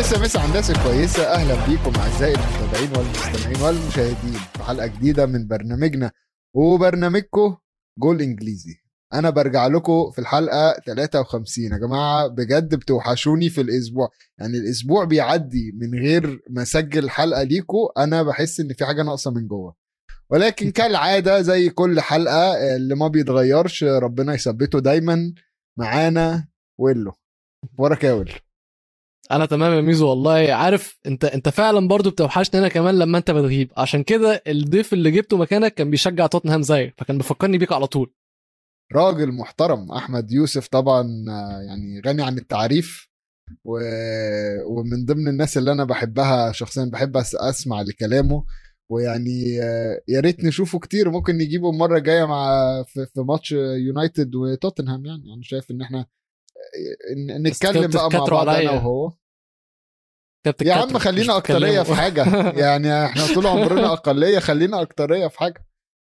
مسا مسا على الناس الكويسة أهلا بيكم أعزائي المتابعين والمستمعين والمشاهدين في حلقة جديدة من برنامجنا وبرنامجكم جول إنجليزي أنا برجع لكم في الحلقة 53 يا جماعة بجد بتوحشوني في الأسبوع يعني الأسبوع بيعدي من غير ما أسجل حلقة ليكم أنا بحس إن في حاجة ناقصة من جوه ولكن كالعادة زي كل حلقة اللي ما بيتغيرش ربنا يثبته دايما معانا ويلو وراك يا ويلو انا تمام يا ميزو والله عارف انت انت فعلا برضو بتوحشني انا كمان لما انت بتغيب عشان كده الضيف اللي جبته مكانك كان بيشجع توتنهام زيك فكان بيفكرني بيك على طول راجل محترم احمد يوسف طبعا آه، يعني غني عن التعريف و... ومن ضمن الناس اللي انا بحبها شخصيا بحب أس... اسمع لكلامه ويعني آه، يا ريت نشوفه كتير ممكن نجيبه المره الجايه مع في, في ماتش يونايتد وتوتنهام يعني انا شايف ان احنا آه، ن- نتكلم كنت بقى مع بتكتروا بعض انا عليا. وهو كابتن يا كاتر، عم خلينا مش اكتريه في بتكلموا. حاجه يعني احنا طول عمرنا اقليه خلينا اكتريه في حاجه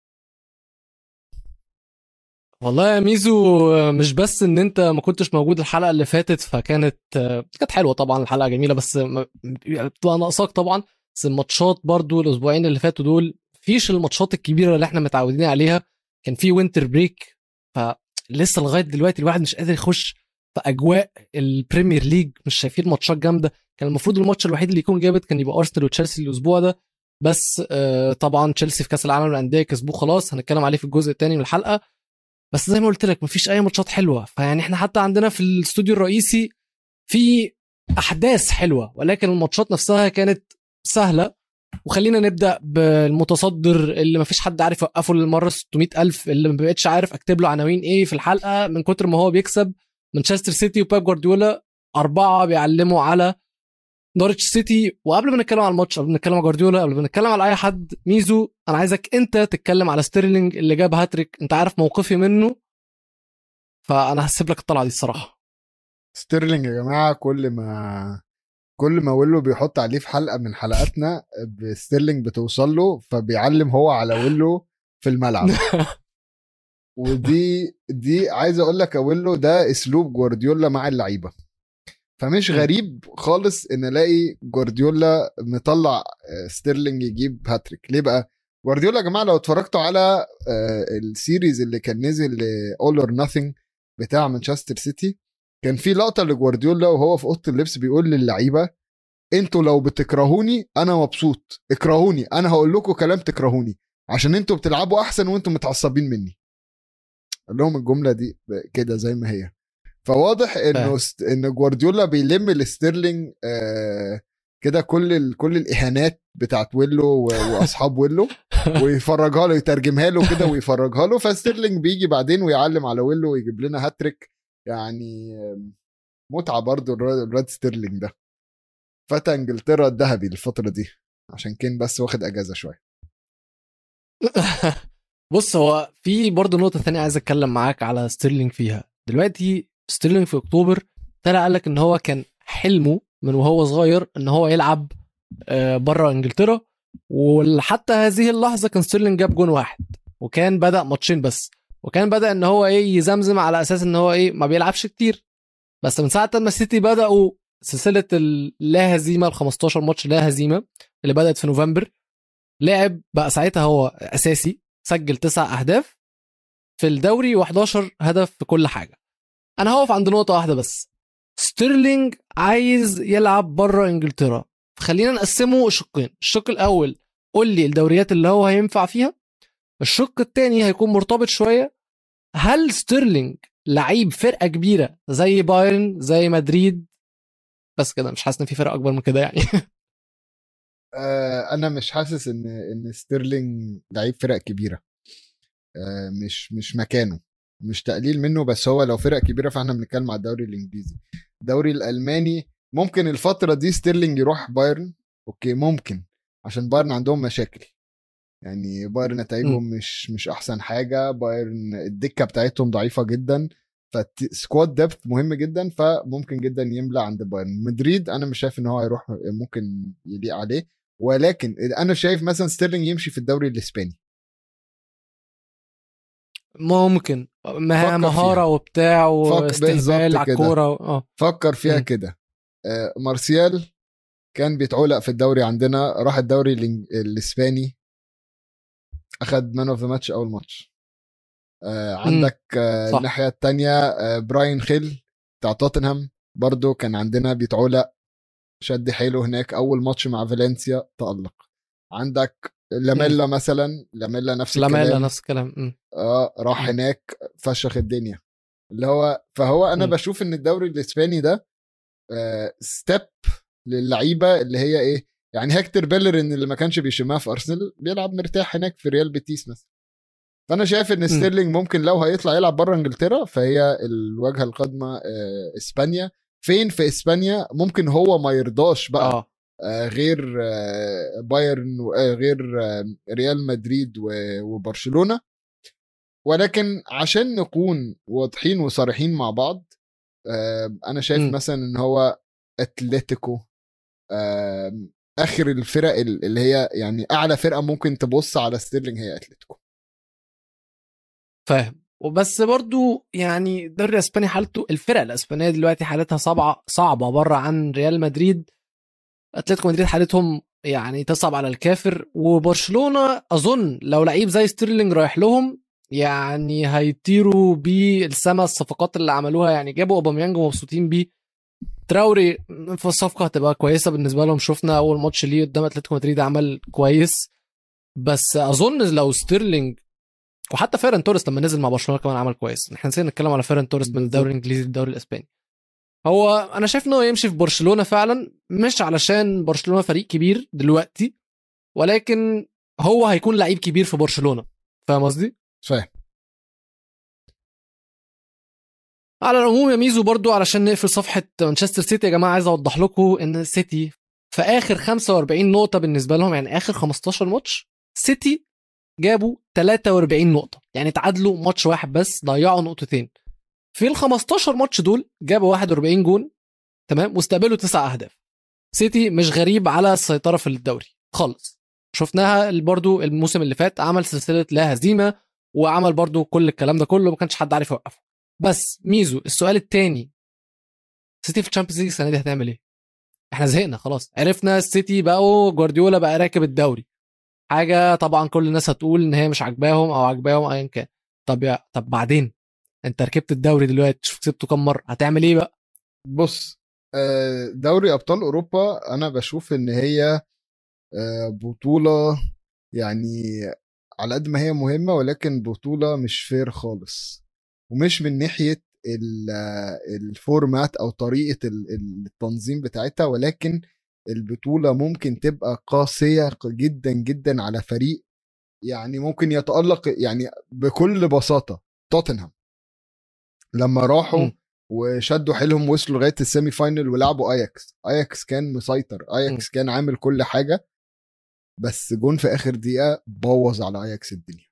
والله يا ميزو مش بس ان انت ما كنتش موجود الحلقه اللي فاتت فكانت كانت حلوه طبعا الحلقه جميله بس ما- بتبقى ناقصاك طبعا بس الماتشات برضو الاسبوعين اللي فاتوا دول فيش الماتشات الكبيره اللي احنا متعودين عليها كان في وينتر بريك فلسه لغايه دلوقتي الواحد مش قادر يخش في اجواء البريمير ليج مش شايفين ماتشات جامده كان المفروض الماتش الوحيد اللي يكون جامد كان يبقى ارسنال وتشيلسي الاسبوع ده بس آه، طبعا تشيلسي في كاس العالم للانديه كسبوه خلاص هنتكلم عليه في الجزء الثاني من الحلقه بس زي ما قلت لك مفيش اي ماتشات حلوه فيعني احنا حتى عندنا في الاستوديو الرئيسي في احداث حلوه ولكن الماتشات نفسها كانت سهله وخلينا نبدا بالمتصدر اللي مفيش حد عارف يوقفه للمره 600 الف اللي ما بقتش عارف اكتب له عناوين ايه في الحلقه من كتر ما هو بيكسب مانشستر سيتي وبيب جوارديولا اربعه بيعلموا على نورتش سيتي وقبل ما نتكلم على الماتش قبل ما نتكلم على جوارديولا قبل ما نتكلم على اي حد ميزو انا عايزك انت تتكلم على ستيرلينج اللي جاب هاتريك انت عارف موقفي منه فانا هسيب لك الطلعه دي الصراحه ستيرلينج يا جماعه كل ما كل ما ويلو بيحط عليه في حلقه من حلقاتنا ستيرلينج بتوصل له فبيعلم هو على ويلو في الملعب ودي دي عايز اقول لك يا ويلو ده اسلوب جوارديولا مع اللعيبه فمش م. غريب خالص ان الاقي جوارديولا مطلع آه، ستيرلينج يجيب هاتريك ليه بقى جوارديولا يا جماعه لو اتفرجتوا على آه، السيريز اللي كان نزل اول اور ناثينج بتاع مانشستر سيتي كان في لقطه لجوارديولا وهو في اوضه اللبس بيقول للعيبه انتوا لو بتكرهوني انا مبسوط اكرهوني انا هقول لكم كلام تكرهوني عشان انتوا بتلعبوا احسن وانتوا متعصبين مني قال لهم الجمله دي ب- كده زي ما هي فواضح انه فاهم. است... ان جوارديولا بيلم لستيرلينج آه كده كل ال... كل الاهانات بتاعت ويلو و... واصحاب ويلو ويفرجها له يترجمها له كده ويفرجها له فستيرلينج بيجي بعدين ويعلم على ويلو ويجيب لنا هاتريك يعني آم، متعه برضو الر- الواد ستيرلينج ده فتى انجلترا الذهبي الفتره دي عشان كان بس واخد اجازه شويه بص هو في برضه نقطه ثانيه عايز اتكلم معاك على ستيرلينج فيها دلوقتي ستيرلينج في اكتوبر طلع قال لك ان هو كان حلمه من وهو صغير ان هو يلعب بره انجلترا وحتى هذه اللحظه كان ستيرلينج جاب جون واحد وكان بدا ماتشين بس وكان بدا ان هو ايه يزمزم على اساس ان هو ايه ما بيلعبش كتير بس من ساعه ما السيتي بداوا سلسله اللا هزيمه ال 15 ماتش لا هزيمه اللي بدات في نوفمبر لعب بقى ساعتها هو اساسي سجل تسع اهداف في الدوري و11 هدف في كل حاجه انا هقف عند نقطه واحده بس ستيرلينج عايز يلعب بره انجلترا خلينا نقسمه شقين الشق الاول قول لي الدوريات اللي هو هينفع فيها الشق الثاني هيكون مرتبط شويه هل ستيرلينج لعيب فرقه كبيره زي بايرن زي مدريد بس كده مش حاسس ان في فرق اكبر من كده يعني آه انا مش حاسس ان ان ستيرلينج لعيب فرق كبيره آه مش مش مكانه مش تقليل منه بس هو لو فرق كبيره فاحنا بنتكلم على الدوري الانجليزي الدوري الالماني ممكن الفتره دي ستيرلينج يروح بايرن اوكي ممكن عشان بايرن عندهم مشاكل يعني بايرن نتائجهم مش مش احسن حاجه بايرن الدكه بتاعتهم ضعيفه جدا فسكواد ديبث مهم جدا فممكن جدا يملى عند بايرن مدريد انا مش شايف ان هو هيروح ممكن يليق عليه ولكن انا شايف مثلا ستيرلينج يمشي في الدوري الاسباني ممكن مه- فكر مهاره فيها. وبتاع فك- واستهبال بالظبط على كده. الكوره و- اه فكر فيها مم. كده آه، مارسيال كان بيتعلق في الدوري عندنا راح الدوري الإنج- الاسباني اخد مان اوف ذا ماتش اول ماتش آه عندك آه صح. الناحيه الثانيه آه براين خيل بتاع توتنهام برضو كان عندنا بيتعلق شد حيله هناك اول ماتش مع فالنسيا تالق عندك لاميلا مثلا لاميلا نفس لاميلا الكلام نفس الكلام مم. اه راح مم. هناك فشخ الدنيا اللي هو فهو انا مم. بشوف ان الدوري الاسباني ده ستيب للعيبه اللي هي ايه يعني هيكتور بيلرين اللي ما كانش بيشمها في ارسنال بيلعب مرتاح هناك في ريال بيتيس مثلا فانا شايف ان ستيرلينج ممكن لو هيطلع يلعب بره انجلترا فهي الواجهه القادمه آه، اسبانيا فين في اسبانيا ممكن هو ما يرضاش بقى اه آه، غير آه، بايرن و- آه، غير آه، ريال مدريد و- وبرشلونه ولكن عشان نكون واضحين وصريحين مع بعض آه، انا شايف مم. مثلا ان هو اتلتيكو آه، اخر الفرق ال- اللي هي يعني اعلى فرقه ممكن تبص على ستيرلينج هي اتلتيكو فاهم وبس برضو يعني الدوري الاسباني حالته الفرق الاسبانيه دلوقتي حالتها صعبه صعبه بره عن ريال مدريد اتلتيكو مدريد حالتهم يعني تصعب على الكافر وبرشلونه اظن لو لعيب زي ستيرلينج رايح لهم يعني هيطيروا بالسما الصفقات اللي عملوها يعني جابوا اوباميانج ومبسوطين بيه تراوري في الصفقه هتبقى كويسه بالنسبه لهم شفنا اول ماتش ليه قدام اتلتيكو مدريد عمل كويس بس اظن لو ستيرلينج وحتى فيرن توريس لما نزل مع برشلونه كمان عمل كويس احنا نسينا نتكلم على فيرن توريس من الدوري الانجليزي للدوري الاسباني هو انا شايف ان هو يمشي في برشلونه فعلا مش علشان برشلونه فريق كبير دلوقتي ولكن هو هيكون لعيب كبير في برشلونه فاهم قصدي؟ فاهم على العموم يا ميزو برضو علشان نقفل صفحه مانشستر سيتي يا جماعه عايز اوضح لكم ان السيتي في اخر 45 نقطه بالنسبه لهم يعني اخر 15 ماتش سيتي جابوا 43 نقطه يعني تعادلوا ماتش واحد بس ضيعوا نقطتين في ال 15 ماتش دول جابوا 41 جون تمام واستقبلوا تسع اهداف سيتي مش غريب على السيطره في الدوري خالص شفناها برضو الموسم اللي فات عمل سلسله لا هزيمه وعمل برضو كل الكلام ده كله ما كانش حد عارف يوقفه بس ميزو السؤال التاني سيتي في الشامبيونز ليج السنه دي هتعمل ايه؟ احنا زهقنا خلاص عرفنا السيتي بقوا جوارديولا بقى راكب الدوري حاجه طبعا كل الناس هتقول ان هي مش عاجباهم او عاجباهم ايا كان طب يا طب بعدين انت ركبت الدوري دلوقتي شوف كسبته كام مره هتعمل ايه بقى؟ بص آه، دوري ابطال اوروبا انا بشوف ان هي آه، بطوله يعني على قد ما هي مهمه ولكن بطوله مش فير خالص ومش من ناحيه ال- آه، الفورمات او طريقه ال- التنظيم بتاعتها ولكن البطوله ممكن تبقى قاسيه جدا جدا على فريق يعني ممكن يتالق يعني بكل بساطه توتنهام لما راحوا مم. وشدوا حيلهم وصلوا لغايه السيمي فاينل ولعبوا اياكس اياكس كان مسيطر اياكس كان عامل كل حاجه بس جون في اخر دقيقه بوظ على اياكس الدنيا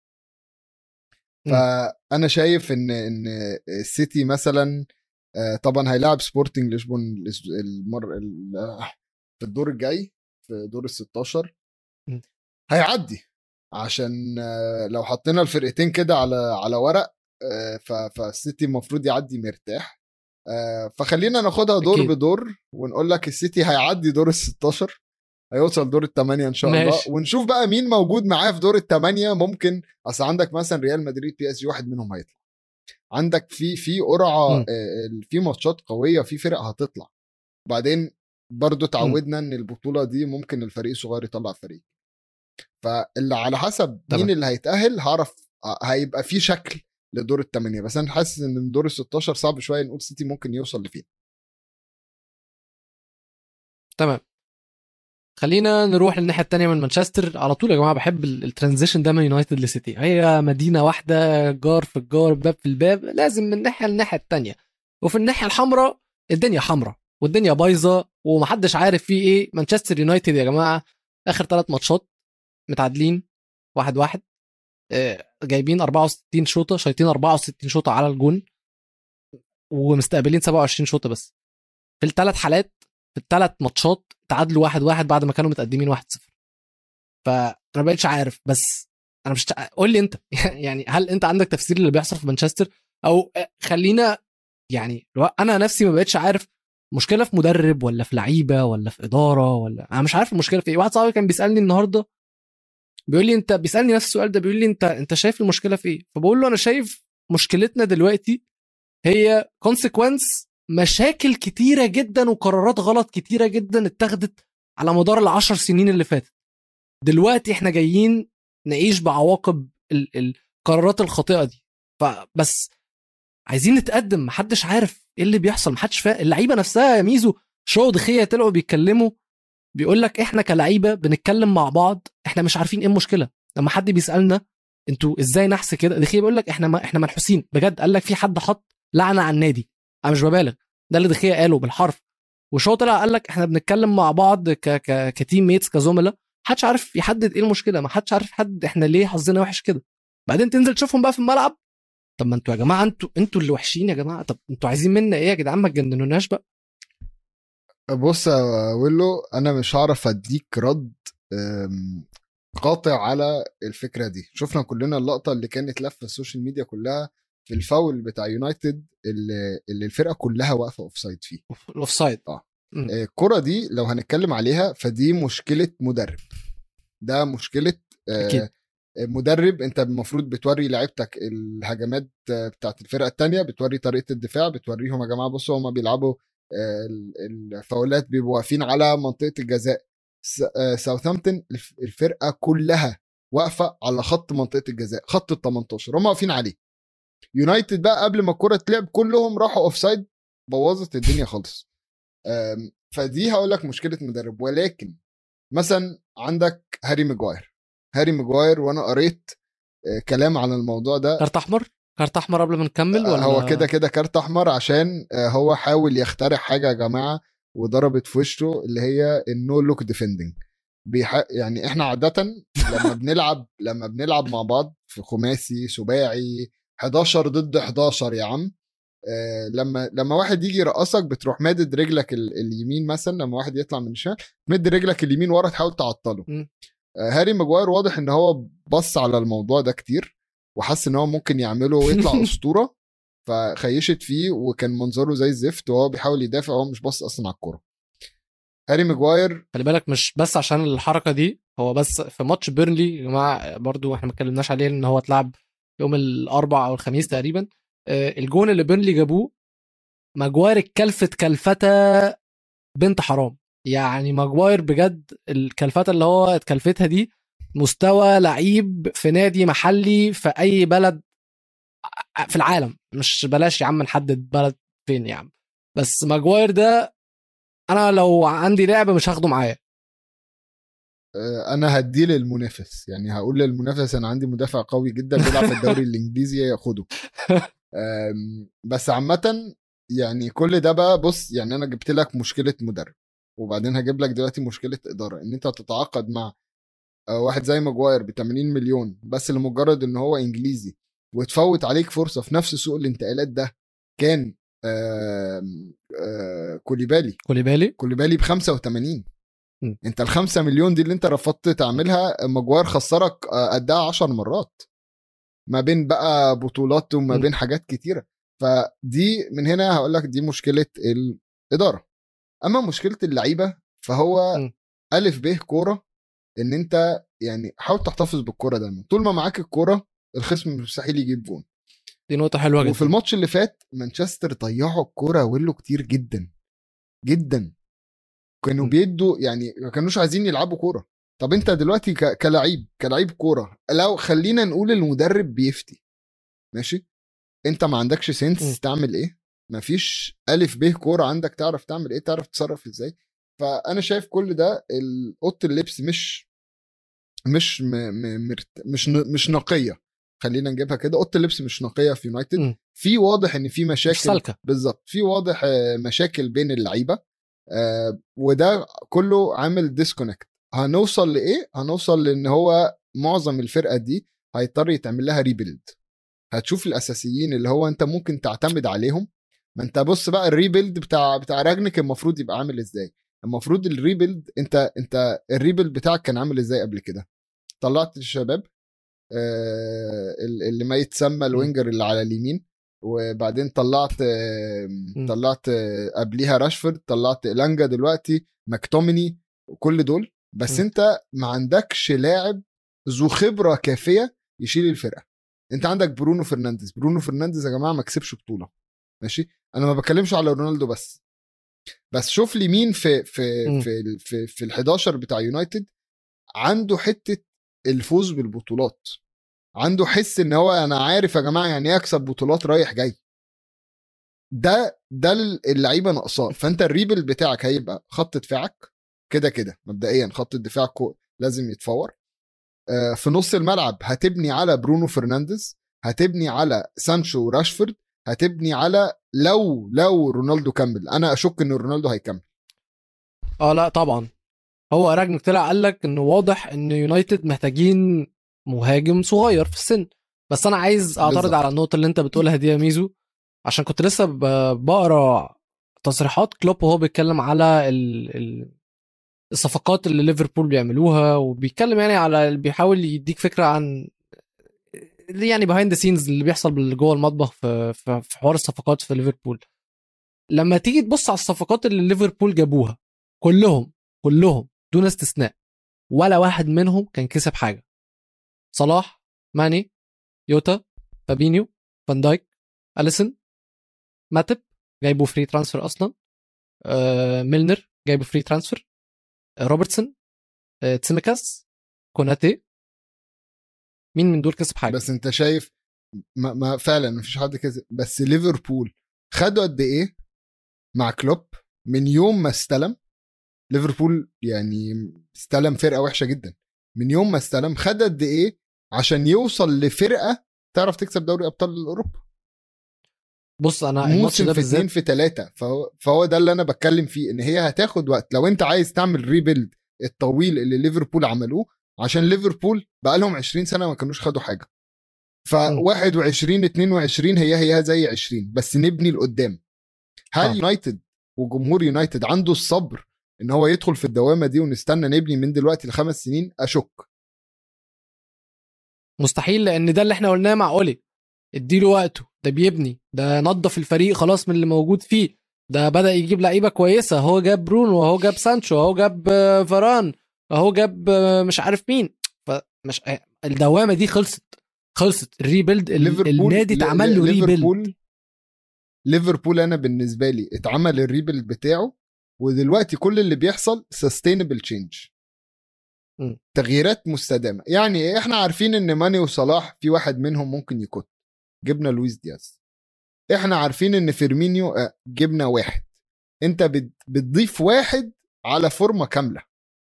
مم. فانا شايف ان ان السيتي مثلا آه، طبعا هيلاعب سبورتنج لشبون الأس- المر ال- آه، في الدور الجاي في دور ال 16 مم. هيعدي عشان آه، لو حطينا الفرقتين كده على على ورق آه، ف- فالسيتي المفروض يعدي مرتاح آه، فخلينا ناخدها دور أكيد. بدور ونقول لك السيتي هيعدي دور ال 16 هيوصل دور الثمانية ان شاء الله ماشي. ونشوف بقى مين موجود معاه في دور الثمانية ممكن اصل عندك مثلا ريال مدريد بي اس جي واحد منهم هيطلع عندك في في قرعه مم. آه، في ماتشات قويه في فرق هتطلع بعدين برضو تعودنا ان البطوله دي ممكن الفريق الصغير يطلع فريق فاللي على حسب تمام. مين اللي هيتاهل هعرف ه- هيبقى في شكل لدور الثمانيه بس انا حاسس ان من دور ال 16 صعب شويه نقول سيتي ممكن يوصل لفين تمام خلينا نروح للناحيه التانية من مانشستر على طول يا جماعه بحب ال- الترانزيشن ده من يونايتد لسيتي هي مدينه واحده جار في الجار باب في الباب لازم من ناحيه للناحيه التانية وفي الناحيه الحمراء الدنيا حمراء والدنيا بايظه ومحدش عارف فيه ايه مانشستر يونايتد يا جماعه اخر ثلاث ماتشات متعادلين واحد واحد آه، جايبين 64 شوطه شايطين 64 شوطه على الجون ومستقبلين 27 شوطه بس في الثلاث حالات في الثلاث ماتشات تعادلوا واحد واحد بعد ما كانوا متقدمين 1 0 فانا ما بقتش عارف بس انا مش تع- قول لي انت يعني هل انت عندك تفسير اللي بيحصل في مانشستر او خلينا يعني لو انا نفسي ما بقتش عارف المشكله في مدرب ولا في لعيبه ولا في اداره ولا انا مش عارف المشكله في ايه واحد صاحبي كان بيسالني النهارده بيقول لي انت بيسالني نفس السؤال ده بيقول لي انت انت شايف المشكله في ايه فبقول له انا شايف مشكلتنا دلوقتي هي كونسيكونس مشاكل كتيره جدا وقرارات غلط كتيره جدا اتخذت على مدار العشر سنين اللي فاتت دلوقتي احنا جايين نعيش بعواقب ال- القرارات الخاطئه دي فبس عايزين نتقدم محدش عارف ايه اللي بيحصل محدش فاهم اللعيبه نفسها يا ميزو شو دخيه طلعوا بيتكلموا بيقول لك احنا كلعيبه بنتكلم مع بعض احنا مش عارفين ايه المشكله لما حد بيسالنا انتوا ازاي نحس كده دخيه بيقول لك احنا ما احنا منحوسين بجد قال لك في حد حط لعنه على النادي انا مش ببالغ ده اللي دخيه قاله بالحرف وشو طلع قال لك احنا بنتكلم مع بعض ك ك كتيم ميتس كزملاء محدش عارف يحدد ايه المشكله ما حدش عارف يحدد احنا ليه حظنا وحش كده بعدين تنزل تشوفهم بقى في الملعب طب ما انتوا يا جماعه انتوا انتوا اللي وحشين يا جماعه طب انتوا عايزين منا ايه يا جدعان ما تجننوناش بقى بص يا ويلو انا مش هعرف اديك رد أم، قاطع على الفكره دي شفنا كلنا اللقطه اللي كانت لفه السوشيال ميديا كلها في الفاول بتاع يونايتد اللي, اللي الفرقه كلها واقفه اوف سايد فيه الاوف سايد مم. آه، الكره دي لو هنتكلم عليها فدي مشكله مدرب ده مشكله آه، أكيد. مدرب انت المفروض بتوري لعيبتك الهجمات آه، بتاعت الفرقه التانية بتوري طريقه الدفاع بتوريهم يا جماعه بصوا هما بيلعبوا آه، ال- الفاولات بيبقوا واقفين على منطقه الجزاء س- آه، ساوثهامبتون الف- الفرقه كلها واقفه على خط منطقه الجزاء خط ال 18 هم واقفين عليه يونايتد بقى قبل ما الكره تلعب كلهم راحوا اوف سايد بوظت الدنيا خالص أم، فدي هقول لك مشكله مدرب ولكن مثلا عندك هاري ماجواير هاري ماجواير وانا قريت آه، كلام عن الموضوع ده كارت احمر كارت احمر قبل ما نكمل آه، ولا هو كده كده كارت احمر عشان آه، هو حاول يخترع حاجه يا جماعه وضربت في وشه اللي هي النو لوك ديفندنج بيح... يعني احنا عاده لما بنلعب لما بنلعب مع بعض في خماسي سباعي 11 ضد 11 يا عم آه، لما لما واحد يجي يرقصك بتروح مادد رجلك ال... اليمين مثلا لما واحد يطلع من الشمال مد رجلك اليمين ورا تحاول تعطله مم. آه، هاري ماجواير واضح ان هو بص على الموضوع ده كتير وحس ان هو ممكن يعمله ويطلع اسطوره فخيشت فيه وكان منظره زي الزفت وهو بيحاول يدافع وهو مش باص اصلا على الكوره هاري ماجواير خلي بالك مش بس عشان الحركه دي هو بس في ماتش بيرنلي يا جماعه برضو احنا ما اتكلمناش عليه ان هو اتلعب يوم الاربع او الخميس تقريبا آه، الجون اللي بيرنلي جابوه ماجواير اتكلفت كلفته بنت حرام يعني ماجواير بجد الكلفته اللي هو اتكلفتها دي مستوى لعيب في نادي محلي في اي بلد في العالم مش بلاش يا عم نحدد بلد فين يا عم بس ماجواير ده انا لو عندي لعب مش هاخده معايا آه، انا هديه للمنافس يعني هقول للمنافس انا عندي مدافع قوي جدا بيلعب في الدوري الانجليزي ياخده آم، بس عامه يعني كل ده بقى بص يعني انا جبت لك مشكله مدرب وبعدين هجيب لك دلوقتي مشكله اداره ان انت تتعاقد مع آه، واحد زي ماجواير ب 80 مليون بس لمجرد ان هو انجليزي وتفوت عليك فرصه في نفس سوق الانتقالات ده كان آم، آه، كوليبالي كوليبالي كوليبالي ب 85 م. انت ال 5 مليون دي اللي انت رفضت تعملها ماجواير خسرك آه، قدها 10 مرات ما بين بقى بطولات وما م. بين حاجات كتيره فدي من هنا هقول لك دي مشكله الاداره اما مشكله اللعيبه فهو م. الف ب كوره ان انت يعني حاول تحتفظ بالكوره دايما طول ما معاك الكوره الخصم مستحيل يجيب جون دي نقطه حلوه جدا وفي الماتش اللي فات مانشستر ضيعوا الكوره ويلو كتير جدا جدا كانوا م. بيدوا يعني ما كانوش عايزين يلعبوا كوره طب انت دلوقتي ك- كلعيب كلعيب كوره لو خلينا نقول المدرب بيفتي ماشي انت ما عندكش م. سنس تعمل ايه مفيش الف ب كوره عندك تعرف تعمل ايه تعرف تتصرف ازاي فانا شايف كل ده ال- اوضه اللبس مش مش م م مرت مش ن مش نقيه خلينا نجيبها كده اوضه اللبس مش نقيه في يونايتد م. في واضح ان في مشاكل مش سالكه بالظبط في واضح آه، مشاكل بين اللعيبه آه، وده كله عامل ديسكونكت هنوصل لايه هنوصل لان هو معظم الفرقه دي هيضطر يتعمل لها ريبيلد هتشوف الاساسيين اللي هو انت ممكن تعتمد عليهم ما انت بص بقى الريبيلد بتاع بتاع راجنك المفروض يبقى عامل ازاي المفروض الريبيلد انت انت الريبيلد بتاعك كان عامل ازاي قبل كده طلعت الشباب آه، اللي ما يتسمى الوينجر اللي على اليمين وبعدين طلعت طلعت قبليها راشفورد طلعت لانجا دلوقتي ماكتوميني كل دول بس م. انت ما عندكش لاعب ذو خبره كافيه يشيل الفرقه انت عندك برونو فرنانديز برونو فرنانديز يا جماعه ما كسبش بطوله ماشي انا ما بتكلمش على رونالدو بس بس شوف لي مين في في م. في ال- في, في ال11 بتاع يونايتد عنده حته الفوز بالبطولات عنده حس ان هو انا عارف يا جماعه يعني ايه اكسب بطولات رايح جاي ده ده اللعيبه ناقصاه فانت الريبل بتاعك هيبقى خط دفاعك كده كده مبدئيا خط الدفاع كو- لازم يتفور آه، في نص الملعب هتبني على برونو فرنانديز هتبني على سانشو وراشفورد هتبني على لو لو رونالدو كمل انا اشك ان رونالدو هيكمل اه لا طبعا هو راجنك طلع قال لك انه واضح ان يونايتد محتاجين مهاجم صغير في السن بس انا عايز اعترض بالظبط. على النقطه اللي انت بتقولها دي يا ميزو عشان كنت لسه ب- بقرا تصريحات كلوب وهو بيتكلم على ال... ال... الصفقات اللي ليفربول بيعملوها وبيتكلم يعني على بيحاول يديك فكره عن اللي يعني بيهايند ذا سينز اللي بيحصل جوه المطبخ في في في حوار الصفقات في ليفربول لما تيجي تبص على الصفقات اللي ليفربول جابوها كلهم كلهم دون استثناء ولا واحد منهم كان كسب حاجه صلاح ماني يوتا فابينيو فان دايك اليسون ماتب جايبه فري ترانسفير اصلا آه ميلنر جايبه فري ترانسفير آه روبرتسون آه تسيميكاس كوناتي مين من دول كسب حاجه بس انت شايف ما, ما فعلا مفيش حد كده بس ليفربول خدوا قد ايه مع كلوب من يوم ما استلم ليفربول يعني استلم فرقه وحشه جدا من يوم ما استلم خد قد ايه عشان يوصل لفرقه تعرف تكسب دوري ابطال اوروبا بص انا الماتش موسم ده في اتنين بالذات في ثلاثه فهو, فهو ده اللي انا بتكلم فيه ان هي هتاخد وقت لو انت عايز تعمل ريبيلد الطويل اللي ليفربول عملوه عشان ليفربول بقى لهم 20 سنه ما كانوش خدوا حاجه ف م. 21 22 هي هي زي 20 بس نبني لقدام هل آه. يونايتد وجمهور يونايتد عنده الصبر ان هو يدخل في الدوامه دي ونستنى نبني من دلوقتي لخمس سنين اشك مستحيل لان ده اللي احنا قلناه مع اولي اديله وقته ده بيبني ده نظف الفريق خلاص من اللي موجود فيه ده بدا يجيب لعيبه كويسه هو جاب برونو اهو جاب سانشو اهو جاب آه، فاران اهو جاب آه، مش عارف مين فمش آه، الدوامه دي خلصت خلصت الريبيلد ال- ليفربول النادي اتعمل له ريبيلد ليفربول ليفربول انا بالنسبه لي اتعمل الريبيلد بتاعه ودلوقتي كل اللي بيحصل سستينبل تشينج م. تغييرات مستدامه يعني احنا عارفين ان ماني وصلاح في واحد منهم ممكن يكت جبنا لويس دياز احنا عارفين ان فيرمينيو آه، جبنا واحد انت بت- بتضيف واحد على فورمه كامله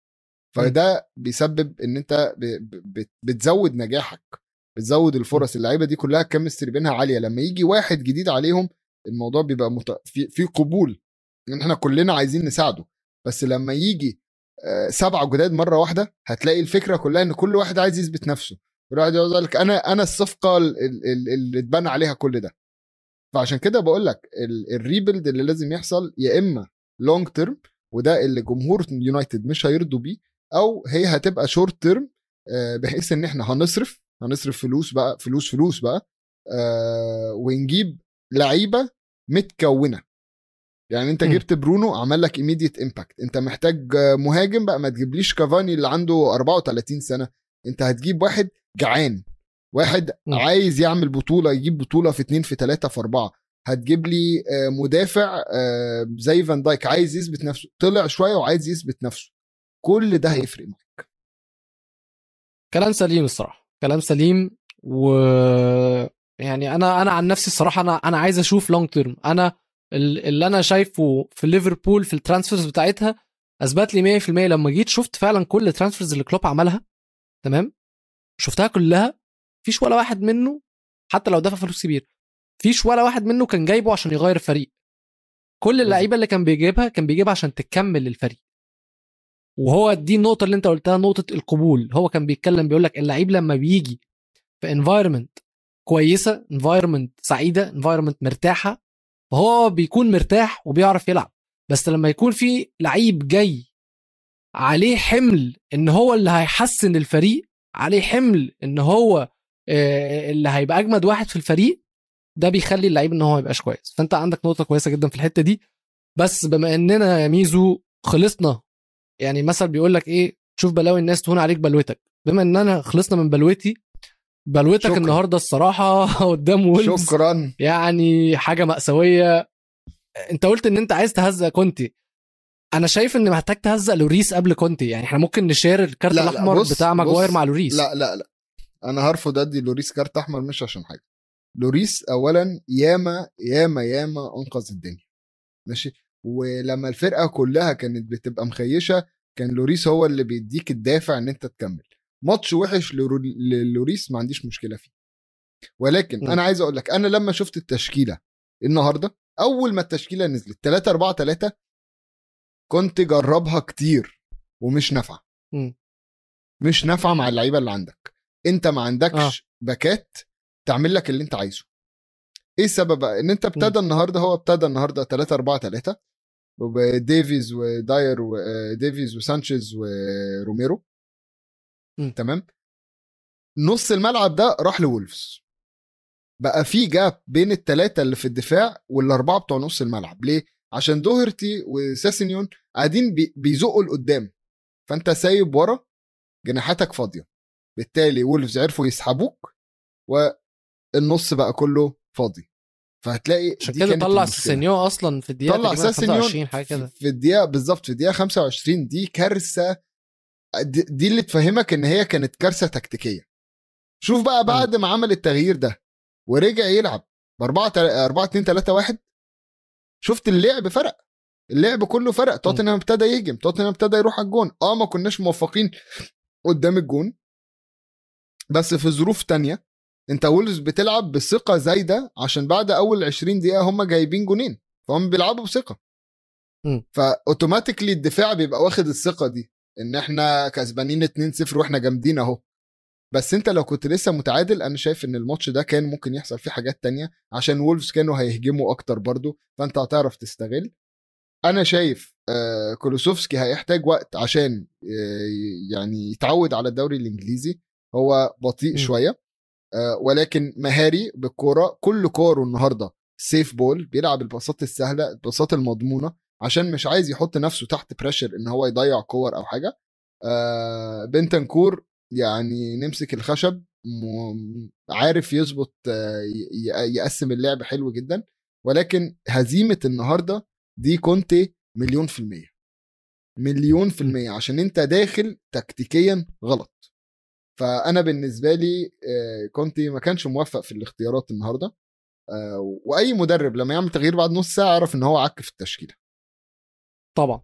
فده بيسبب ان انت ب- ب- بت- بتزود نجاحك بتزود الفرص اللعيبه دي كلها الكيمستري بينها عاليه لما يجي واحد جديد عليهم الموضوع بيبقى مت... في في قبول ان احنا كلنا عايزين نساعده بس لما يجي آه، سبعه جداد مره واحده هتلاقي الفكره كلها ان كل واحد عايز يثبت نفسه كل واحد يقول لك انا انا الصفقه ال- ال- ال- اللي اتبنى عليها كل ده فعشان كده بقول لك ال- الريبيلد اللي لازم يحصل يا اما لونج تيرم وده اللي جمهور يونايتد مش هيرضوا بيه او هي هتبقى شورت تيرم بحيث ان احنا هنصرف هنصرف فلوس بقى فلوس فلوس بقى آه، ونجيب لعيبه متكونه يعني انت م. جبت برونو عمل لك ايميديت امباكت انت محتاج آه، مهاجم بقى ما تجيبليش كافاني اللي عنده 34 سنه انت هتجيب واحد جعان واحد م. عايز يعمل بطوله يجيب بطوله في اتنين في تلاته في اربعه هتجيب لي آه، مدافع آه، زي فان دايك عايز يثبت نفسه طلع شويه وعايز يثبت نفسه كل ده هيفرق معاك كلام سليم الصراحه كلام سليم و يعني انا انا عن نفسي الصراحه انا انا عايز اشوف لونج تيرم انا ال- اللي انا شايفه في ليفربول في الترانسفيرز بتاعتها اثبت لي 100% لما جيت شفت فعلا كل الترانسفيرز اللي كلوب عملها تمام شفتها كلها فيش ولا واحد منه حتى لو دفع فلوس كبير فيش ولا واحد منه كان جايبه عشان يغير الفريق كل اللعيبه اللي كان بيجيبها كان بيجيبها عشان تكمل الفريق وهو دي النقطه اللي انت قلتها نقطه القبول هو كان بيتكلم بيقول لك اللعيب لما بيجي في انفايرمنت كويسه انفايرمنت سعيده انفايرمنت مرتاحه فهو بيكون مرتاح وبيعرف يلعب بس لما يكون في لعيب جاي عليه حمل ان هو اللي هيحسن الفريق عليه حمل ان هو آه، اللي هيبقى اجمد واحد في الفريق ده بيخلي اللعيب ان هو ما يبقاش كويس فانت عندك نقطه كويسه جدا في الحته دي بس بما اننا يا ميزو خلصنا يعني مثل بيقول لك ايه شوف بلاوي الناس تهون عليك بلوتك بما اننا خلصنا من بلوتي بلوتك شكرا. النهارده الصراحه قدام وولفز شكرا يعني حاجه مأساويه انت قلت ان انت عايز تهزق كونتي انا شايف ان محتاج تهزق لوريس قبل كونتي يعني احنا ممكن نشير الكارت لا، لا، الاحمر بص- بتاع ماجواير بص، مع لوريس لا لا لا انا هرفض ادي لوريس كارت احمر مش عشان حاجه لوريس اولا ياما ياما ياما انقذ الدنيا ماشي ولما الفرقه كلها كانت بتبقى مخيشه كان لوريس هو اللي بيديك الدافع ان انت تكمل ماتش وحش لرو- للوريس ما عنديش مشكله فيه ولكن م. انا عايز اقول لك انا لما شفت التشكيله النهارده اول ما التشكيله نزلت 3 4 3 كنت جربها كتير ومش نافعه م. مش نافعه مع اللعيبه اللي عندك انت ما عندكش آه. باكات تعمل لك اللي انت عايزه ايه السبب بقى ان انت ابتدى النهارده هو ابتدى النهارده 3 4 3 وديفيز وداير وديفيز وسانشيز وروميرو م. تمام نص الملعب ده راح لولفز بقى في جاب بين الثلاثه اللي في الدفاع والاربعه بتوع نص الملعب ليه عشان دوهرتي وساسينيون قاعدين بي- بيزقوا لقدام فانت سايب ورا جناحاتك فاضيه بالتالي وولفز عرفوا يسحبوك والنص بقى كله فاضي فهتلاقي عشان دي كده كانت طلع المشكلة. سيسينيو اصلا في الدقيقه طلع تقريباً ساسينيون 25 حاجه كده في الدقيقه بالظبط في الدقيقه 25 دي كارثه دي دي اللي تفهمك ان هي كانت كارثه تكتيكيه شوف بقى بعد ما عمل التغيير ده ورجع يلعب ب 4 4 2 3 1 شفت اللعب فرق اللعب كله فرق توتنهام ابتدى يهجم توتنهام ابتدى يروح على الجون اه ما كناش موفقين قدام الجون بس في ظروف تانية انت وولز بتلعب بثقه زايده عشان بعد اول 20 دقيقه هم جايبين جونين فهم بيلعبوا بثقه مم. فاوتوماتيكلي الدفاع بيبقى واخد الثقه دي ان احنا كسبانين 2-0 واحنا جامدين اهو بس انت لو كنت لسه متعادل انا شايف ان الماتش ده كان ممكن يحصل فيه حاجات تانية عشان وولفز كانوا هيهجموا اكتر برضو فانت هتعرف تستغل انا شايف آه كولوسوفسكي هيحتاج وقت عشان آه يعني يتعود على الدوري الانجليزي هو بطيء م. شويه آه ولكن مهاري بالكوره كل كوره النهارده سيف بول بيلعب الباصات السهله الباصات المضمونه عشان مش عايز يحط نفسه تحت بريشر ان هو يضيع كور او حاجه آه بنتنكور يعني نمسك الخشب م- عارف يظبط آه، ي- ي- يقسم اللعب حلو جدا ولكن هزيمه النهارده دي كنت مليون في المية مليون في المية عشان انت داخل تكتيكيا غلط فانا بالنسبه لي آه، كنت ما كانش موفق في الاختيارات النهارده آه، واي مدرب لما يعمل تغيير بعد نص ساعه يعرف ان هو عك في التشكيله طبعا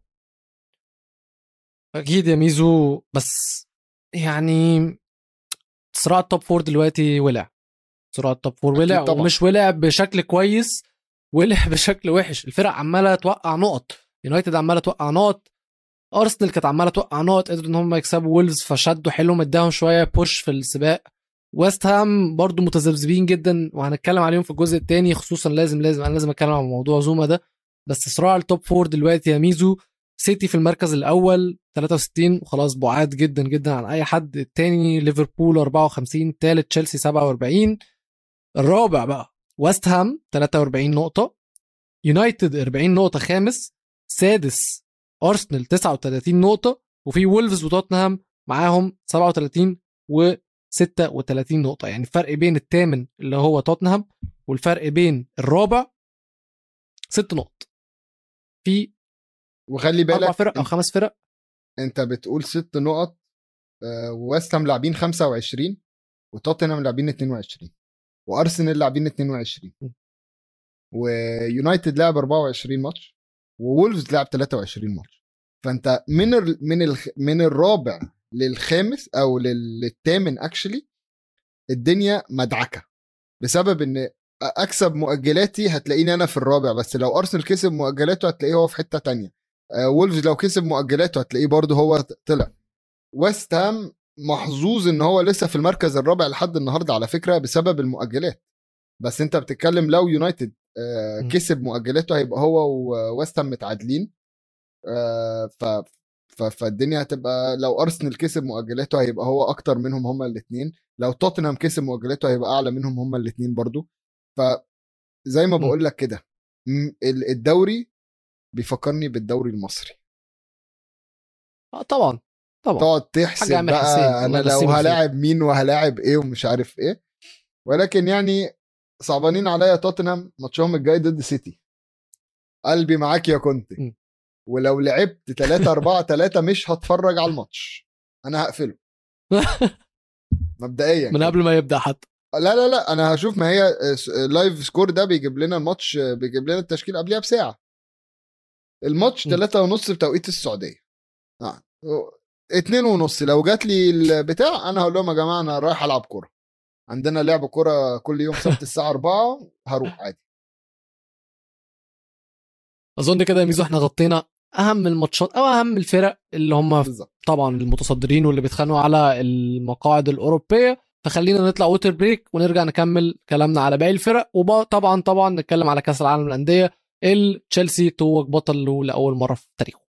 اكيد يا ميزو بس يعني صراع التوب فور دلوقتي ولع صراع التوب فور أكيد ولع طبعاً. ومش ولع بشكل كويس ولع بشكل وحش الفرق عماله توقع نقط يونايتد عماله توقع نقط ارسنال كانت عماله توقع نقط قدروا ان هم يكسبوا ويلز فشدوا حيلهم اداهم شويه بوش في السباق ويست هام برضو متذبذبين جدا وهنتكلم عليهم في الجزء الثاني خصوصا لازم لازم انا لازم اتكلم عن موضوع زوما ده بس صراع التوب فور دلوقتي يا ميزو سيتي في المركز الاول 63 وخلاص بعاد جدا جدا عن اي حد الثاني ليفربول 54 ثالث تشيلسي 47 الرابع بقى ويست هام 43 نقطه يونايتد 40 نقطه خامس سادس ارسنال 39 نقطه وفي وولفز وتوتنهام معاهم 37 و 36 نقطه يعني الفرق بين الثامن اللي هو توتنهام والفرق بين الرابع ست نقط في وخلي اربع بالك فرق او انت, خمس فرق انت بتقول ست نقط آه، وويست هام لاعبين 25 وتوتنهام لاعبين 22 وارسنال لاعبين 22 م. ويونايتد لعب 24 ماتش وولفز لعب 23 ماتش فانت من ال من ال من الرابع للخامس او لل- للثامن اكشلي الدنيا مدعكه بسبب ان اكسب مؤجلاتي هتلاقيني انا في الرابع بس لو ارسنال كسب مؤجلاته هتلاقيه هو في حته تانية آه، وولفز لو كسب مؤجلاته هتلاقيه برضه هو طلع ويست هام محظوظ ان هو لسه في المركز الرابع لحد النهارده على فكره بسبب المؤجلات بس انت بتتكلم لو يونايتد آه، م. كسب مؤجلاته هيبقى هو وويست هام متعادلين آه، ف ف- فالدنيا هتبقى لو ارسنال كسب مؤجلاته هيبقى هو اكتر منهم هما الاثنين لو توتنهام كسب مؤجلاته هيبقى اعلى منهم هما الاثنين برضو ف زي ما م. بقول لك كده م- ال- الدوري بيفكرني بالدوري المصري اه طبعا طبعا تقعد حاجة تحسب عامر حسين، بقى الله انا لو يمسيه بالخير. هلاعب مين وهلاعب ايه ومش عارف ايه ولكن يعني صعبانين عليا توتنهام ماتشهم الجاي ضد سيتي قلبي معاك يا كنت م. ولو لعبت 3 4 3 مش هتفرج على الماتش انا هقفله مبدئيا من كده. قبل ما يبدا حتى لا لا لا انا هشوف ما هي لايف سكور ده بيجيب لنا الماتش بيجيب لنا التشكيل قبلها بساعه الماتش م. 3 ونص بتوقيت السعوديه اه اتنين ونص لو جات لي البتاع انا هقول لهم يا جماعه انا رايح العب كوره عندنا لعب كوره كل يوم سبت الساعه 4 هروح عادي اظن كده يا ميزو احنا غطينا اهم الماتشات او اهم الفرق اللي هم بالظبط طبعا المتصدرين واللي بيتخانقوا على المقاعد الاوروبيه فخلينا نطلع ووتر بريك ونرجع نكمل كلامنا على باقي الفرق وطبعا طبعا نتكلم على كاس العالم للانديه اللي تشيلسي توج بطل له لاول مره في تاريخه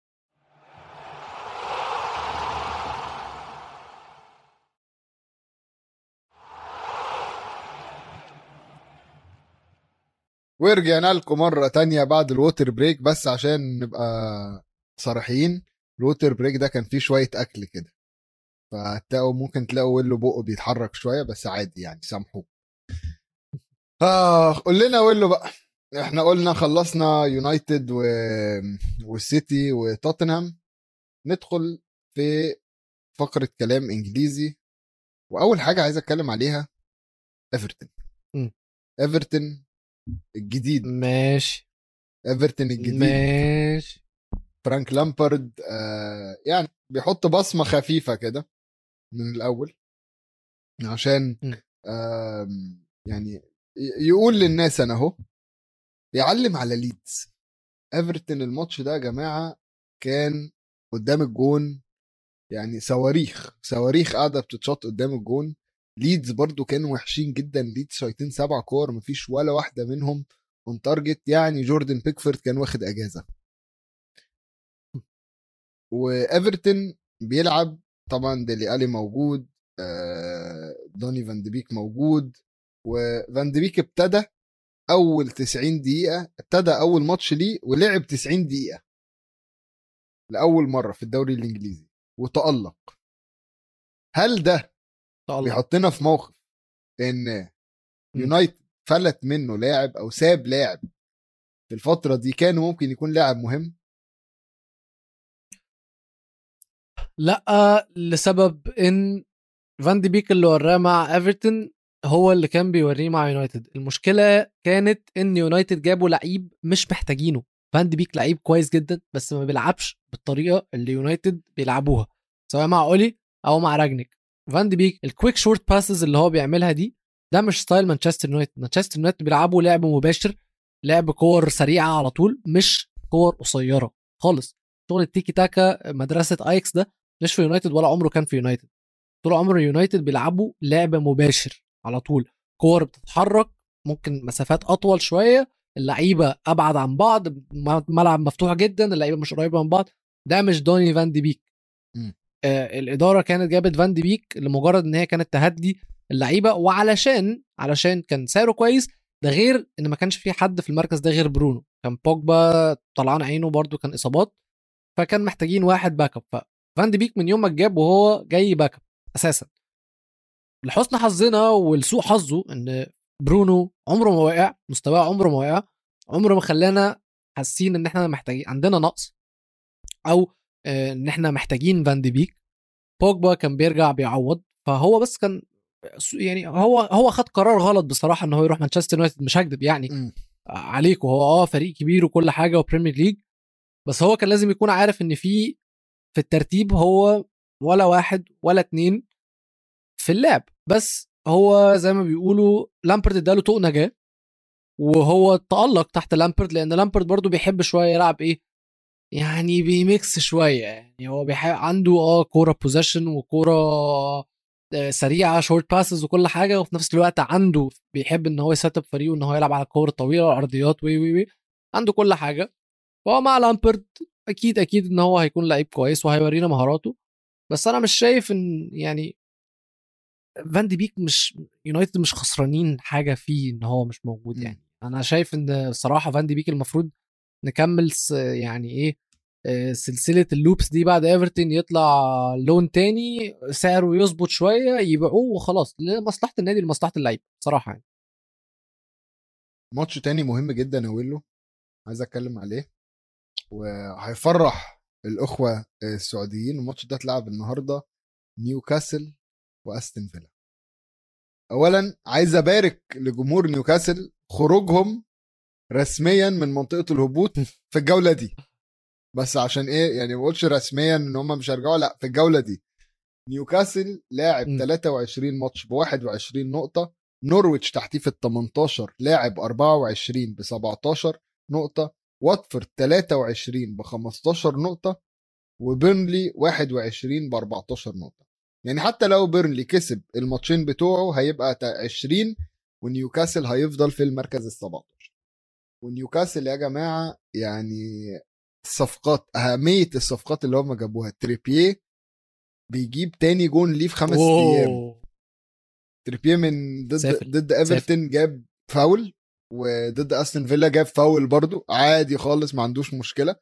ورجعنا لكم مره تانية بعد الووتر بريك بس عشان نبقى صريحين الووتر بريك ده كان فيه شويه اكل كده فتلاقوا ممكن تلاقوا ويلو بقه بيتحرك شويه بس عادي يعني سامحوه اه قول لنا ويلو بقى احنا قلنا خلصنا يونايتد و... والسيتي وتوتنهام ندخل في فقره كلام انجليزي واول حاجه عايز اتكلم عليها ايفرتون م. ايفرتون الجديد ماشي ايفرتون الجديد ماشي فرانك لامبارد آه يعني بيحط بصمه خفيفه كده من الاول عشان م. آم، يعني ي- يقول للناس انا اهو يعلم على ليدز ايفرتون الماتش ده يا جماعه كان قدام الجون يعني صواريخ صواريخ قاعده بتتشط قدام الجون ليدز برضو كانوا وحشين جدا ليدز شايطين سبع كور مفيش ولا واحده منهم اون تارجت يعني جوردن بيكفورد كان واخد اجازه وايفرتون بيلعب طبعا ديلي الي موجود آه، دوني فان دي بيك موجود وفان دي بيك ابتدى اول 90 دقيقه ابتدى اول ماتش ليه ولعب 90 دقيقه لاول مره في الدوري الانجليزي وتالق هل ده الله بيحطنا في موقف ان يونايتد فلت منه لاعب او ساب لاعب في الفتره دي كان ممكن يكون لاعب مهم لا لسبب ان فان دي بيك اللي وراه مع ايفرتون هو اللي كان بيوريه مع يونايتد المشكله كانت ان يونايتد جابوا لعيب مش محتاجينه فان دي بيك لعيب كويس جدا بس ما بيلعبش بالطريقه اللي يونايتد بيلعبوها سواء مع اولي او مع راجنيك فان دي بيك الكويك شورت باسز اللي هو بيعملها دي ده مش ستايل مانشستر يونايتد مانشستر يونايتد بيلعبوا لعب مباشر لعب كور سريعه على طول مش كور قصيره خالص شغل التيكي تاكا مدرسه ايكس ده مش في يونايتد ولا عمره كان في يونايتد طول عمر يونايتد بيلعبوا لعب مباشر على طول كور بتتحرك ممكن مسافات اطول شويه اللعيبه ابعد عن بعض م- ملعب مفتوح جدا اللعيبه مش قريبه من بعض ده مش دوني فان دي بيك مم. آه الاداره كانت جابت فان دي بيك لمجرد ان هي كانت تهدي اللعيبه وعلشان علشان كان سعره كويس ده غير ان ما كانش في حد في المركز ده غير برونو كان بوجبا طلعان عينه برده كان اصابات فكان محتاجين واحد باك اب ففان دي بيك من يوم ما اتجاب وهو جاي باك اب اساسا لحسن حظنا ولسوء حظه ان برونو عمره ما وقع مستواه عمره ما وقع عمره ما خلانا حاسين ان احنا محتاجين عندنا نقص او آه، ان احنا محتاجين فان دي بيك بوجبا كان بيرجع بيعوض فهو بس كان يعني هو هو خد قرار غلط بصراحه ان هو يروح مانشستر يونايتد مش هكدب يعني مم. عليك وهو اه فريق كبير وكل حاجه وبريمير ليج بس هو كان لازم يكون عارف ان في في الترتيب هو ولا واحد ولا اتنين في اللعب بس هو زي ما بيقولوا لامبرد اداله طوق نجاه وهو تألق تحت لامبرد لان لامبرد برضو بيحب شويه يلعب ايه يعني بيميكس شويه يعني هو بيحب عنده اه كوره بوزيشن وكوره آه، سريعه شورت باسز وكل حاجه وفي نفس الوقت عنده بيحب ان هو يسيت اب فريقه ان هو يلعب على الكور الطويله والعرضيات وي وي وي عنده كل حاجه فهو مع لامبرد اكيد اكيد ان هو هيكون لعيب كويس وهيورينا مهاراته بس انا مش شايف ان يعني فان دي بيك مش يونايتد مش خسرانين حاجه فيه ان هو مش موجود مم. يعني انا شايف ان الصراحه فان دي بيك المفروض نكمل س- يعني ايه آه، سلسله اللوبس دي بعد ايفرتون يطلع لون تاني سعره يظبط شويه يبيعوه وخلاص لمصلحه النادي لمصلحه اللعيبه صراحه يعني ماتش تاني مهم جدا يا ويلو عايز اتكلم عليه وهيفرح الاخوه السعوديين الماتش ده اتلعب النهارده نيوكاسل واستون فيلا اولا عايز ابارك لجمهور نيوكاسل خروجهم رسميا من منطقه الهبوط في الجوله دي بس عشان ايه يعني ما بقولش رسميا ان هم مش هيرجعوا لا في الجوله دي نيوكاسل لاعب م. 23 ماتش ب 21 نقطه نورويتش تحتيه في ال 18 لاعب 24 ب 17 نقطه واتفورد 23 ب 15 نقطه وبيرنلي 21 ب 14 نقطه يعني حتى لو بيرنلي كسب الماتشين بتوعه هيبقى تا- 20 ونيوكاسل هيفضل في المركز ال 17 ونيوكاسل يا جماعه يعني الصفقات اهميه الصفقات اللي هم جابوها تريبيه بيجيب تاني جون ليه في خمس ايام أوه. تريبيه من ضد سافر. ضد ايفرتون جاب فاول وضد استون فيلا جاب فاول برضو عادي خالص ما عندوش مشكله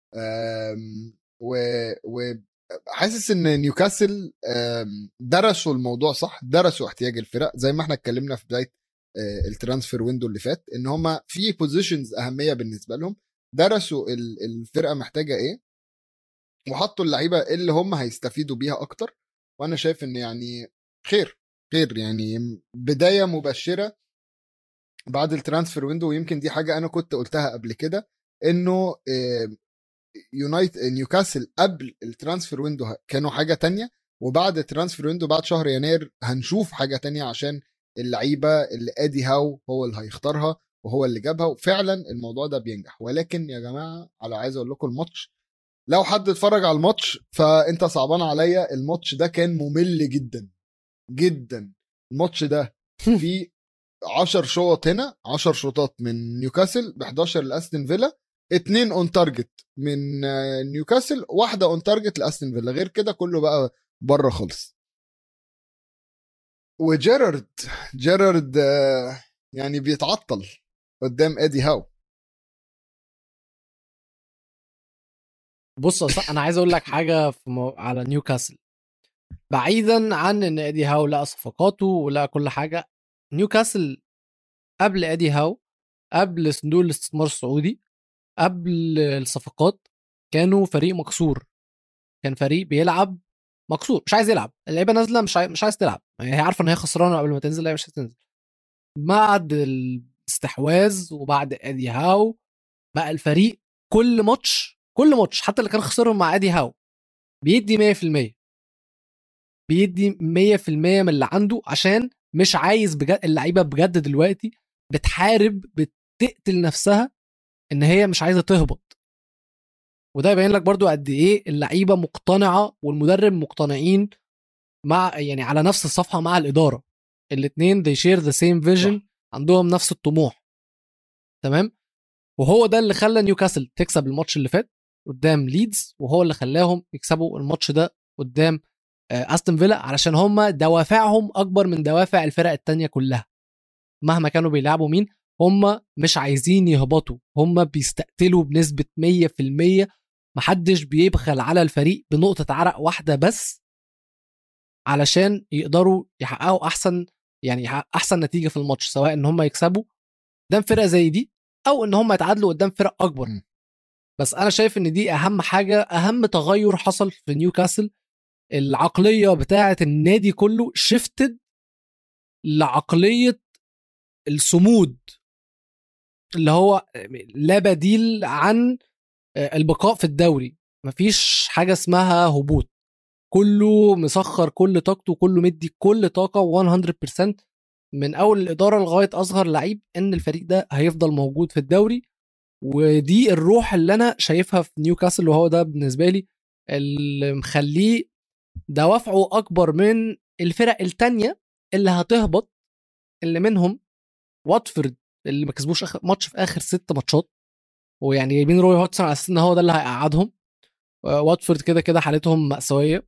أم، و و حاسس ان نيوكاسل أم، درسوا الموضوع صح درسوا احتياج الفرق زي ما احنا اتكلمنا في بدايه آه، الترانسفير ويندو اللي فات ان هم في بوزيشنز اهميه بالنسبه لهم درسوا ال- الفرقه محتاجه ايه وحطوا اللعيبه اللي هم هيستفيدوا بيها اكتر وانا شايف ان يعني خير خير يعني بدايه مبشره بعد الترانسفير ويندو ويمكن دي حاجه انا كنت قلتها قبل كده انه آه، يونايت نيوكاسل قبل الترانسفير ويندو ه- كانوا حاجه تانية وبعد الترانسفير ويندو بعد شهر يناير هنشوف حاجه تانية عشان اللعيبه اللي ادي هاو هو اللي هيختارها وهو اللي جابها وفعلا الموضوع ده بينجح ولكن يا جماعه على عايز اقول لكم الماتش لو حد اتفرج على الماتش فانت صعبان عليا الماتش ده كان ممل جدا جدا الماتش ده فيه 10 شوط هنا 10 شوطات من نيوكاسل ب 11 لاستون فيلا اتنين اون تارجت من آه، نيوكاسل واحده اون تارجت لاستون فيلا غير كده كله بقى بره خالص وجيرارد جيرارد آه، يعني بيتعطل قدام ادي هاو بص أصلا انا عايز اقول لك حاجه في مو... على نيوكاسل بعيدا عن ان ادي هاو لقى صفقاته ولقى كل حاجه نيوكاسل قبل ادي هاو قبل صندوق الاستثمار السعودي قبل الصفقات كانوا فريق مكسور كان فريق بيلعب مكسور مش عايز يلعب اللعيبه نازله مش عاي... مش عايز تلعب يعني هي عارفه ان هي خسرانه قبل ما تنزل لا مش هتنزل بعد الاستحواذ وبعد ادي هاو بقى الفريق كل ماتش كل ماتش حتى اللي كان خسرهم مع ادي هاو بيدي 100% بيدي 100% من اللي عنده عشان مش عايز بجد اللعيبه بجد دلوقتي بتحارب بتقتل نفسها ان هي مش عايزه تهبط وده يبين لك برضو قد ايه اللعيبه مقتنعه والمدرب مقتنعين مع يعني على نفس الصفحه مع الاداره الاثنين they share the same vision عندهم نفس الطموح تمام وهو ده اللي خلى نيوكاسل تكسب الماتش اللي فات قدام ليدز وهو اللي خلاهم يكسبوا الماتش ده قدام آه، استون فيلا علشان هم دوافعهم اكبر من دوافع الفرق التانية كلها مهما كانوا بيلعبوا مين هم مش عايزين يهبطوا هم بيستقتلوا بنسبة 100% محدش بيبخل على الفريق بنقطة عرق واحدة بس علشان يقدروا يحققوا احسن يعني يحقق احسن نتيجة في الماتش سواء ان هم يكسبوا قدام فرقة زي دي او ان هم يتعادلوا قدام فرق اكبر م. بس انا شايف ان دي اهم حاجة اهم تغير حصل في نيوكاسل العقليه بتاعه النادي كله شفتد لعقليه الصمود اللي هو لا بديل عن البقاء في الدوري مفيش حاجه اسمها هبوط كله مسخر كل طاقته كله مدي كل طاقه 100% من اول الاداره لغايه اصغر لعيب ان الفريق ده هيفضل موجود في الدوري ودي الروح اللي انا شايفها في نيوكاسل وهو ده بالنسبه لي اللي مخليه دوافعه اكبر من الفرق التانية اللي هتهبط اللي منهم واتفورد اللي ما كسبوش اخر ماتش في اخر ست ماتشات ويعني جايبين روي هوتسون على اساس ان هو ده اللي هيقعدهم آه، واتفورد كده كده حالتهم مأساوية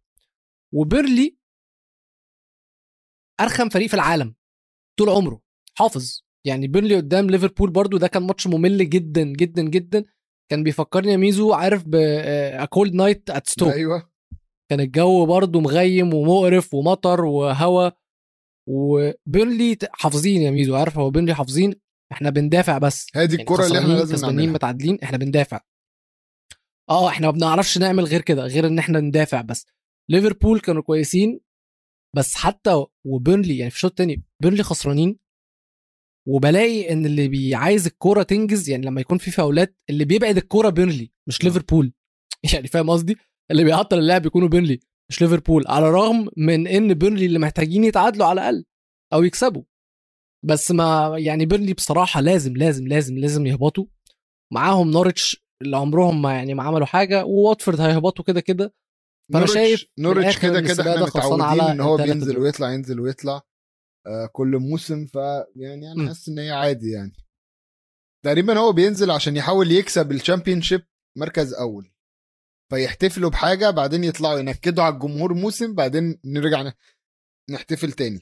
وبيرلي ارخم فريق في العالم طول عمره حافظ يعني بيرنلي قدام ليفربول برضو ده كان ماتش ممل جدا جدا جدا كان بيفكرني يا ميزو عارف ب كولد نايت ات ستوك ايوه كان الجو برضو مغيم ومقرف ومطر وهوا وبيرنلي حافظين يا ميزو عارف هو بيرنلي حافظين احنا بندافع بس هي دي يعني الكره اللي احنا خسرانين، لازم كسبانين نعملها متعادلين احنا بندافع اه احنا ما بنعرفش نعمل غير كده غير ان احنا ندافع بس ليفربول كانوا كويسين بس حتى وبيرنلي يعني في الشوط الثاني بيرنلي خسرانين وبلاقي ان اللي بي عايز الكوره تنجز يعني لما يكون في فاولات اللي بيبعد الكوره بيرنلي مش آه. ليفربول يعني فاهم قصدي اللي بيعطل اللعب يكونوا بيرنلي مش ليفربول على الرغم من ان بيرنلي اللي محتاجين يتعادلوا على الاقل او يكسبوا بس ما يعني بيرنلي بصراحه لازم لازم لازم لازم يهبطوا معاهم نورتش اللي عمرهم ما يعني ما عملوا حاجه وواتفورد هيهبطوا كده كده فأنا نورwich- شايف نورwich الآخر كده إن كده السباق احنا ده خلصان متعودين على ان هو التلاتة بينزل دول. ويطلع ينزل ويطلع آه كل موسم فيعني انا م. حاسس ان هي عادي يعني تقريبا هو بينزل عشان يحاول يكسب الشامبيونشيب مركز اول فيحتفلوا بحاجه بعدين يطلعوا ينكدوا على الجمهور موسم بعدين نرجع ن- نحتفل تاني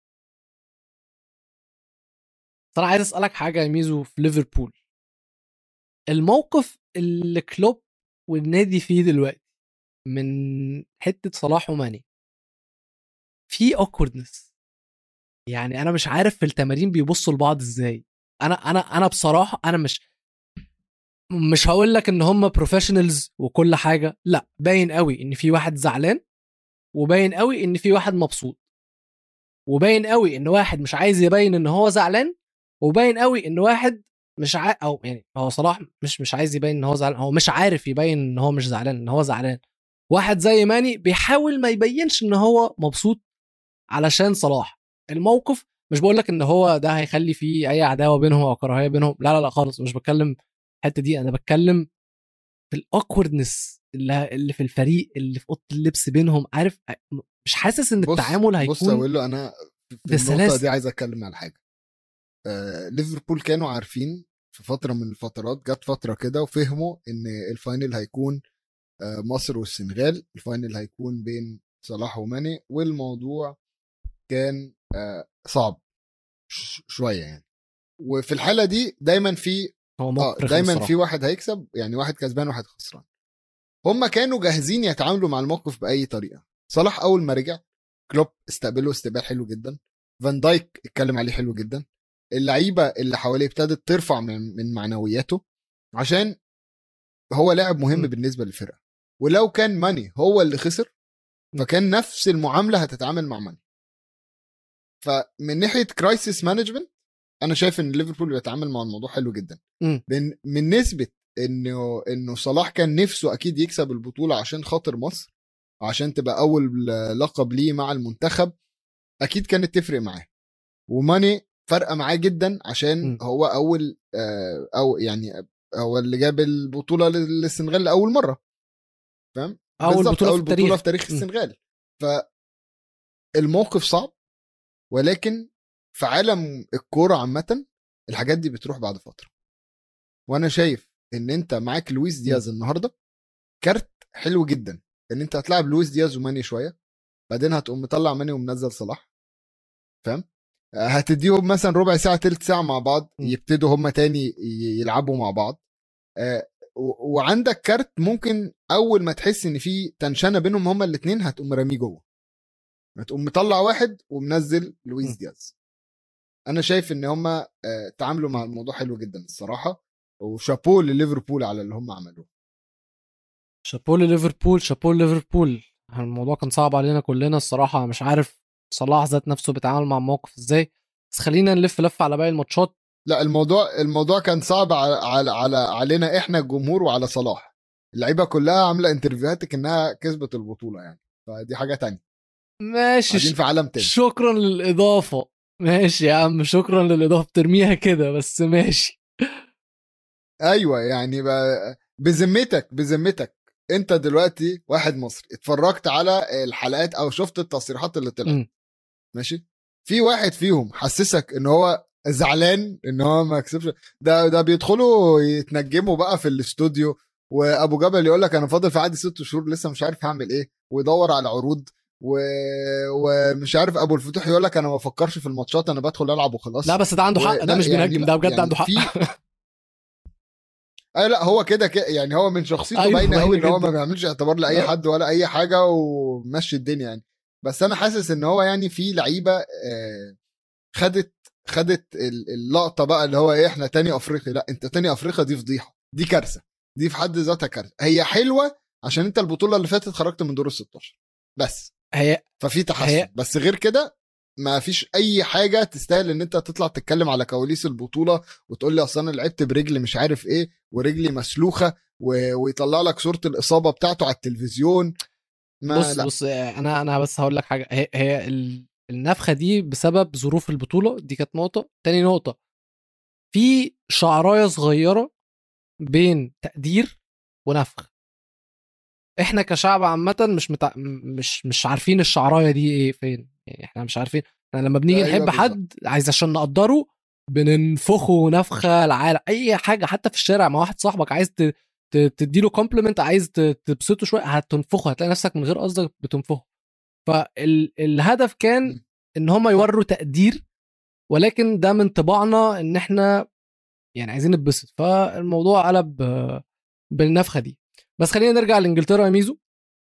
بس انا عايز اسالك حاجه يا ميزو في ليفربول الموقف اللي كلوب والنادي فيه دلوقتي من حته صلاح وماني في اوكوردنس يعني انا مش عارف في التمارين بيبصوا لبعض ازاي انا انا انا بصراحه انا مش مش هقول لك ان هم بروفيشنالز وكل حاجه لا باين قوي ان في واحد زعلان وباين قوي ان في واحد مبسوط وباين قوي ان واحد مش عايز يبين ان هو زعلان وباين قوي ان واحد مش ع... او يعني هو صلاح مش مش عايز يبين ان هو زعلان هو مش عارف يبين ان هو مش زعلان ان هو زعلان واحد زي ماني بيحاول ما يبينش ان هو مبسوط علشان صلاح الموقف مش بقول لك ان هو ده هيخلي فيه اي عداوه بينهم او كراهيه بينهم لا لا لا خالص مش بتكلم الحته دي انا بتكلم في الاوكوردنس اللي, اللي في الفريق اللي في اوضه اللبس بينهم عارف مش حاسس ان بص التعامل بص هيكون اقول له انا في النقطه بسلاسة. دي عايز اتكلم على حاجه آه ليفربول كانوا عارفين في فتره من الفترات جت فتره كده وفهموا ان الفاينل هيكون آه مصر والسنغال الفاينل هيكون بين صلاح وماني والموضوع كان آه صعب ش- شويه يعني وفي الحاله دي دايما في هو اه موقف رخم دايما الصراحة. في واحد هيكسب يعني واحد كسبان وواحد خسران هم كانوا جاهزين يتعاملوا مع الموقف باي طريقه صلاح اول ما رجع كلوب استقبله استقبال حلو جدا فان دايك اتكلم عليه حلو جدا اللعيبه اللي حواليه ابتدت ترفع من من معنوياته عشان هو لاعب مهم م. بالنسبه للفرقه ولو كان ماني هو اللي خسر م. فكان نفس المعامله هتتعامل مع ماني فمن ناحيه كرايسيس مانجمنت انا شايف ان ليفربول بيتعامل مع الموضوع حلو جدا م. من من نسبه انه انه صلاح كان نفسه اكيد يكسب البطوله عشان خاطر مصر عشان تبقى اول لقب ليه مع المنتخب اكيد كانت تفرق معاه وماني فرقه معاه جدا عشان م. هو اول آه، او يعني هو اللي جاب البطوله للسنغال لاول مره فاهم اول بالظبط، بطوله في اول التاريخ بطوله في تاريخ م. السنغال فالموقف صعب ولكن في عالم الكوره عامه الحاجات دي بتروح بعد فتره وانا شايف ان انت معاك لويس دياز النهارده كارت حلو جدا ان انت هتلعب لويس دياز وماني شويه بعدين هتقوم مطلع ماني ومنزل صلاح فاهم آه، هتديهم مثلا ربع ساعه تلت ساعه مع بعض م. يبتدوا هم تاني ي- يلعبوا مع بعض آه، و- وعندك كارت ممكن اول ما تحس ان في تنشنه بينهم هما الاثنين هتقوم راميه جوه هتقوم مطلع واحد ومنزل لويس م. دياز انا شايف ان هما آه، تعاملوا مع الموضوع حلو جدا الصراحه وشابوه لليفربول على اللي هم عملوه شابو ليفربول شابو ليفربول الموضوع كان صعب علينا كلنا الصراحه مش عارف صلاح ذات نفسه بيتعامل مع الموقف ازاي بس خلينا نلف لفه على باقي الماتشات لا الموضوع الموضوع كان صعب على على, على علينا احنا الجمهور وعلى صلاح اللعيبه كلها عامله انترفيوهات انها كسبت البطوله يعني فدي حاجه تانية ماشي قاعدين في عالم تاني شكرا للاضافه ماشي يا عم شكرا للاضافه ترميها كده بس ماشي ايوه يعني ب- بذمتك بذمتك انت دلوقتي واحد مصري اتفرجت على الحلقات او شفت التصريحات اللي طلعت م. ماشي في واحد فيهم حسسك ان هو زعلان ان هو ما كسبش ده ده بيدخلوا يتنجموا بقى في الاستوديو وابو جبل يقول لك انا فاضل في عادي ست شهور لسه مش عارف هعمل ايه ويدور على عروض و... ومش عارف ابو الفتوح يقول لك انا ما بفكرش في الماتشات انا بدخل العب وخلاص لا بس ده عنده و- حق ده لا مش يعني بينجم لا، ده بجد يعني عنده حق في اي لا هو كده كده يعني هو من شخصيته أيوة، باينه قوي ان باينة هو ما جداً. بيعملش اعتبار لاي لا. حد ولا اي حاجه ومشي الدنيا يعني بس انا حاسس ان هو يعني في لعيبه آه، خدت خدت ال- اللقطه بقى اللي هو ايه احنا تاني افريقيا لا انت تاني افريقيا دي فضيحه دي كارثه دي في حد ذاتها كارثه هي حلوه عشان انت البطوله اللي فاتت خرجت من دور ال 16 بس هي ففي تحسن هي- بس غير كده ما فيش اي حاجه تستاهل ان انت تطلع تتكلم على كواليس البطوله وتقول لي اصل انا لعبت برجل مش عارف ايه ورجلي مسلوخه و... ويطلع لك صوره الاصابه بتاعته على التلفزيون ما بص لا. بص انا انا بس هقول لك حاجه هي, هي ال- النفخه دي بسبب ظروف البطوله دي كانت نقطه تاني نقطه في شعرايه صغيره بين تقدير ونفخ احنا كشعب عامه مش متع... مش مش عارفين الشعرايه دي ايه فين يعني احنا مش عارفين احنا لما بنيجي أيوة نحب بالظبط. حد عايز عشان نقدره بننفخه نفخه العالم اي حاجه حتى في الشارع مع واحد صاحبك عايز ت... ت- تديله كومبلمنت عايز ت- تبسطه شويه هتنفخه هتلاقي نفسك من غير قصدك بتنفخه فالهدف كان م. ان هم يوروا تقدير ولكن ده من طباعنا ان احنا يعني عايزين نتبسط فالموضوع قلب آه، بالنفخه دي بس خلينا نرجع لانجلترا يا ميزو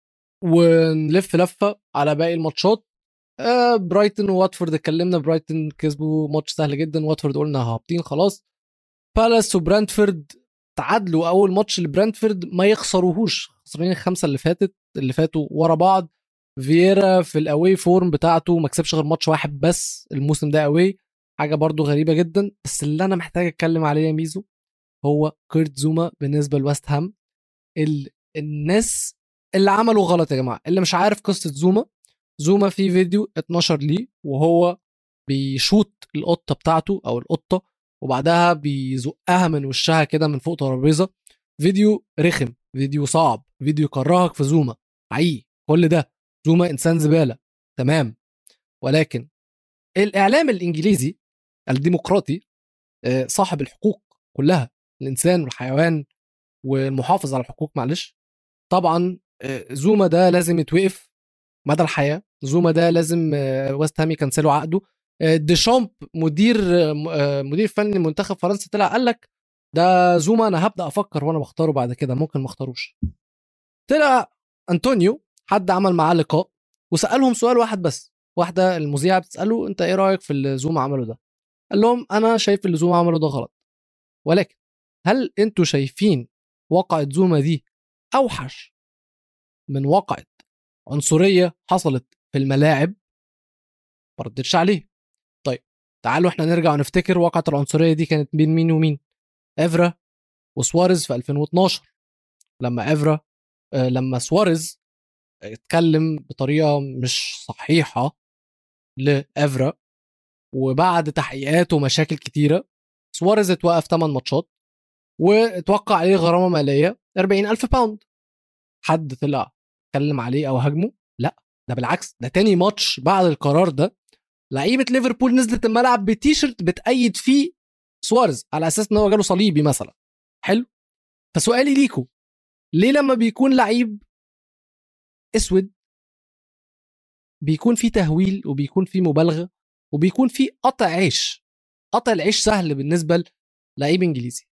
ونلف لفه على باقي الماتشات آه برايتون وواتفورد اتكلمنا برايتون كسبوا ماتش سهل جدا واتفورد قلنا هابطين خلاص بالاس وبرانتفورد تعادلوا اول ماتش لبرانتفورد ما يخسروهوش خسرانين الخمسه اللي فاتت اللي فاتوا ورا بعض فييرا في الاواي فورم بتاعته ما كسبش غير ماتش واحد بس الموسم ده اواي حاجه برضو غريبه جدا بس اللي انا محتاج اتكلم عليه يا ميزو هو كيرت زوما بالنسبه لويست هام ال... الناس اللي عملوا غلط يا جماعه اللي مش عارف قصه زوما زوما في فيديو اتنشر ليه وهو بيشوط القطه بتاعته او القطه وبعدها بيزقها من وشها كده من فوق ترابيزه فيديو رخم فيديو صعب فيديو يكرهك في زوما حقيقي كل ده زوما انسان زباله تمام ولكن الاعلام الانجليزي الديمقراطي آه، صاحب الحقوق كلها الانسان والحيوان والمحافظ على الحقوق معلش طبعا آه، زوما ده لازم يتوقف مدى الحياه زوما ده لازم آه، ويست هام يكنسلوا عقده آه، ديشامب مدير آه، م- آه، مدير فني منتخب فرنسا طلع قال لك ده زوما انا هبدا افكر وانا بختاره بعد كده ممكن ما اختاروش طلع انطونيو حد عمل معاه لقاء وسالهم سؤال واحد بس واحده المذيعه بتساله انت ايه رايك في اللي زوما عمله ده قال لهم انا شايف اللي زوما عمله ده غلط ولكن هل انتوا شايفين واقعة زوما دي اوحش من واقعة عنصرية حصلت في الملاعب ما ردتش عليه طيب تعالوا احنا نرجع ونفتكر واقعة العنصرية دي كانت بين مين ومين افرا وسواريز في 2012 لما افرا آه، لما سواريز اتكلم بطريقة مش صحيحة لافرا وبعد تحقيقات ومشاكل كتيرة سواريز اتوقف 8 ماتشات واتوقع عليه غرامة مالية 40 ألف باوند حد طلع اتكلم عليه أو هاجمه لا ده بالعكس ده تاني ماتش بعد القرار ده لعيبة ليفربول نزلت الملعب بتيشرت بتأيد فيه سواريز على أساس إن هو جاله صليبي مثلا حلو فسؤالي ليكو ليه لما بيكون لعيب اسود بيكون في تهويل وبيكون في مبالغه وبيكون في قطع عيش قطع العيش سهل بالنسبه للعيب انجليزي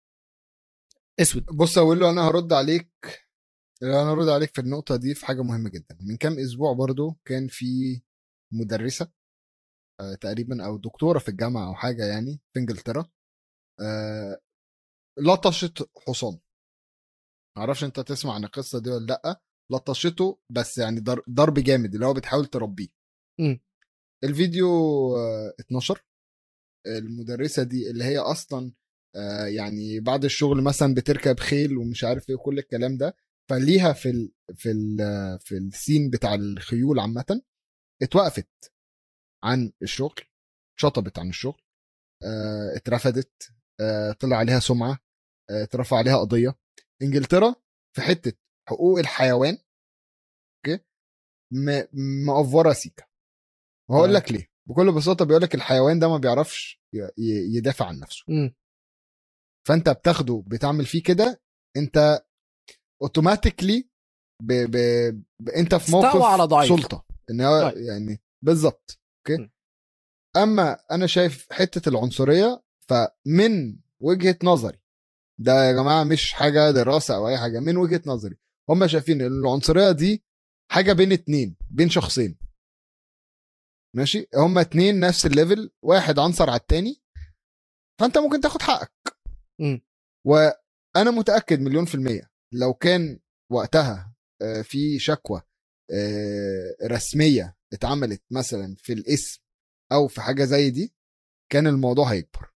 اسود بص اقول له انا هرد عليك انا هرد عليك في النقطه دي في حاجه مهمه جدا من كام اسبوع برضو كان في مدرسه آه، تقريبا او دكتوره في الجامعه او حاجه يعني في انجلترا آه، لطشت حصان معرفش انت تسمع عن القصه دي ولا لا لطشته بس يعني ضر- ضرب جامد اللي هو بتحاول تربيه مم. الفيديو آه، اتنشر المدرسه دي اللي هي اصلا آه، يعني بعد الشغل مثلا بتركب خيل ومش عارف ايه وكل الكلام ده فليها في ال في ال في السين بتاع الخيول عامه اتوقفت عن الشغل شطبت عن الشغل آه، اترفدت آه، طلع عليها سمعه آه، اترفع عليها قضيه انجلترا في حته حقوق الحيوان اوكي م- مقفوره سيكا وهقول تمام. لك ليه بكل بساطه بيقول لك الحيوان ده ما بيعرفش ي- ي- يدافع عن نفسه مم. فانت بتاخده بتعمل فيه كده انت اوتوماتيكلي ب... ب... ب... انت في موقف استوى على ضعيف. سلطه ان هو طيب. يعني بالظبط اوكي م. اما انا شايف حته العنصريه فمن وجهه نظري ده يا جماعه مش حاجه دراسه او اي حاجه من وجهه نظري هم شايفين ان العنصريه دي حاجه بين اتنين بين شخصين ماشي هم اتنين نفس الليفل واحد عنصر على التاني فانت ممكن تاخد حقك مم. وانا متاكد مليون في الميه لو كان وقتها آه، في شكوى آه، رسميه اتعملت مثلا في الاسم او في حاجه زي دي كان الموضوع هيكبر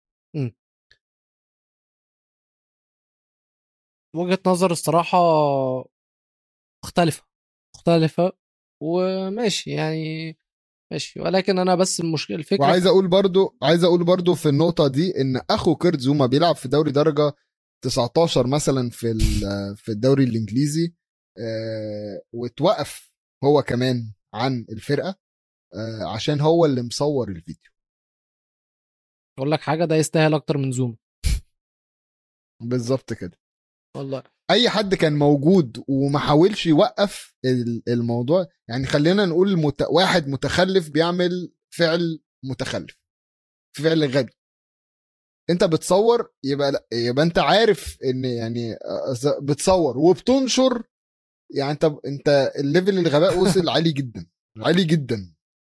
وجهه نظر الصراحه مختلفه مختلفه وماشي يعني ماشي ولكن انا بس المشكله الفكره وعايز اقول برضو عايز اقول برضو في النقطه دي ان اخو كيرت زوما بيلعب في دوري درجه 19 مثلا في ال- في الدوري الانجليزي آه، واتوقف هو كمان عن الفرقه آه، عشان هو اللي مصور الفيديو اقول لك حاجه ده يستاهل اكتر من زوم بالظبط كده والله اي حد كان موجود وما حاولش يوقف ال- الموضوع يعني خلينا نقول مت... واحد متخلف بيعمل فعل متخلف فعل غبي انت بتصور يبقى لا يبقى انت عارف ان يعني أص- بتصور وبتنشر يعني انت انت الليفل الغباء وصل عالي جدا عالي جدا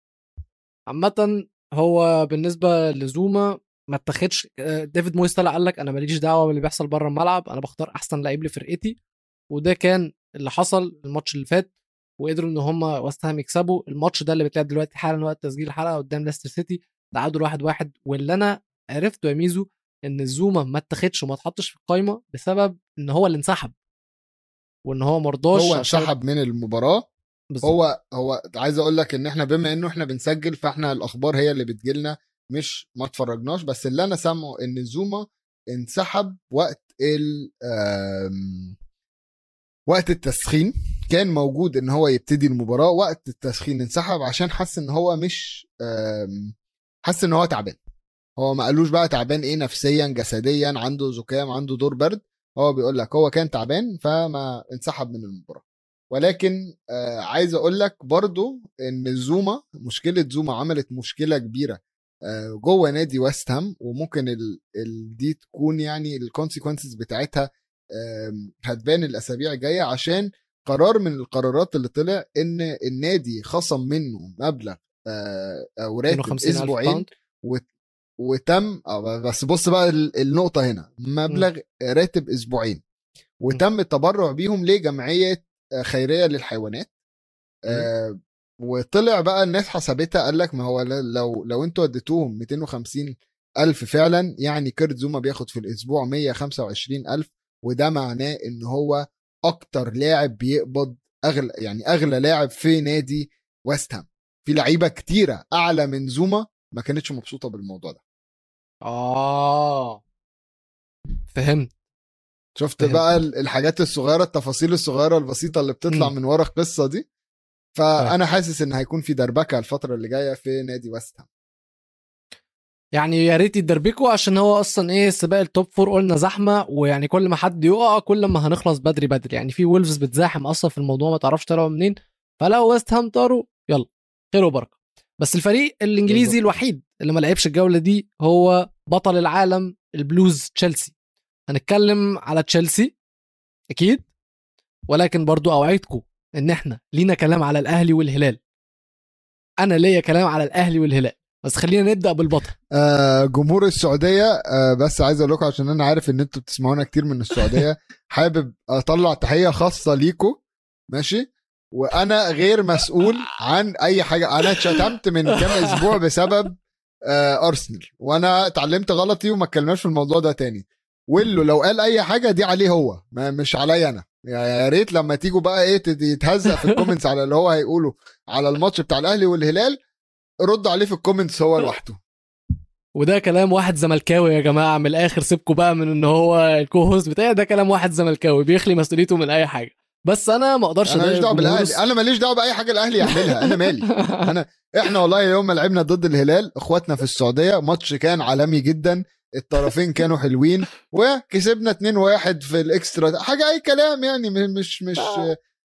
عامة هو بالنسبة لزوما ما اتخدش آه، ديفيد مويس طلع قال لك انا ماليش دعوة باللي بيحصل بره الملعب انا بختار احسن لعيب لفرقتي وده كان اللي حصل الماتش اللي فات وقدروا ان هم وست هام يكسبوا الماتش ده اللي بيتلعب دلوقتي حالا وقت تسجيل الحلقة قدام ليستر سيتي تعادل واحد واحد واللي انا عرفته يا ميزو ان زوما ما اتخدش وما اتحطش في القايمة بسبب ان هو اللي انسحب وان هو مرضاش هو عشان- انسحب من المباراه بالظبط. هو هو عايز اقول لك ان احنا بما انه احنا بنسجل فاحنا الاخبار هي اللي بتجيلنا مش ما اتفرجناش بس اللي انا سامعه ان زوما انسحب وقت ال آم، وقت التسخين كان موجود ان هو يبتدي المباراه وقت التسخين انسحب عشان حس ان هو مش آم، حس ان هو تعبان هو ما قالوش بقى تعبان ايه نفسيا جسديا عنده زكام عنده دور برد هو بيقول لك هو كان تعبان فما انسحب من المباراه ولكن آه عايز اقول لك برضو ان زوما مشكله زوما عملت مشكله كبيره آه جوه نادي ويست هام وممكن ال ال دي تكون يعني الكونسيكونسز بتاعتها آم، هتبان الاسابيع الجايه عشان قرار من القرارات اللي طلع ان النادي خصم منه مبلغ آه، او راتب 52,000 اسبوعين باوند. وتم آه، بس بص بقى ال- النقطه هنا مبلغ راتب اسبوعين وتم التبرع بيهم لجمعيه آه، خيريه للحيوانات آه، وطلع بقى الناس حسبتها قال لك ما هو ل- لو لو انتوا اديتوهم 250 الف فعلا يعني كيرت زوما بياخد في الاسبوع 125 الف وده معناه ان هو اكتر لاعب بيقبض اغلى يعني اغلى لاعب في نادي ويست هام في لعيبه كتيره اعلى من زوما ما كانتش مبسوطه بالموضوع ده اه فهمت شفت فهمت. بقى ال- الحاجات الصغيره التفاصيل الصغيره البسيطه اللي بتطلع مم. من ورا القصه دي فانا حاسس ان هيكون في دربكه الفتره اللي جايه في نادي ويست هام يعني يا ريت يدربكوا عشان هو اصلا ايه سباق التوب فور قلنا زحمه ويعني كل ما حد يقع كل ما هنخلص بدري بدري يعني في وولفز بتزاحم اصلا في الموضوع ما تعرفش طلعوا منين فلو ويست هام طاروا يلا خير وبركه بس الفريق الانجليزي بالظبط. الوحيد اللي ما لعبش الجوله دي هو بطل العالم البلوز تشيلسي هنتكلم على تشيلسي اكيد ولكن برضو اوعدكم ان احنا لينا كلام على الاهلي والهلال انا ليا كلام على الاهلي والهلال بس خلينا نبدا بالبطل آه جمهور السعوديه آه بس عايز اقول لكم عشان انا عارف ان انتوا بتسمعونا كتير من السعوديه حابب اطلع تحيه خاصه ليكم ماشي وانا غير مسؤول عن اي حاجه انا اتشتمت من كام اسبوع بسبب آه ارسنال وانا اتعلمت غلطي وما اتكلمناش في الموضوع ده تاني ويلو لو قال اي حاجه دي عليه هو ما مش عليا انا يا ريت لما تيجوا بقى ايه تت- يتهزق في الكومنتس على اللي هو هيقوله على الماتش بتاع الاهلي والهلال رد عليه في الكومنتس هو لوحده وده كلام واحد زملكاوي يا جماعه من الاخر سيبكوا بقى من ان هو الكو هوست بتاعي ده كلام واحد زملكاوي بيخلي مسؤوليته من اي حاجه بس انا ما اقدرش انا ماليش أضايق دعوه الجمهور بالاهلي انا ماليش دعوه باي حاجه الاهلي يعملها انا مالي انا احنا والله يوم ما لعبنا ضد الهلال اخواتنا في السعوديه ماتش كان عالمي جدا الطرفين كانوا حلوين وكسبنا 2-1 في الاكسترا حاجه اي كلام يعني م- مش مش آه.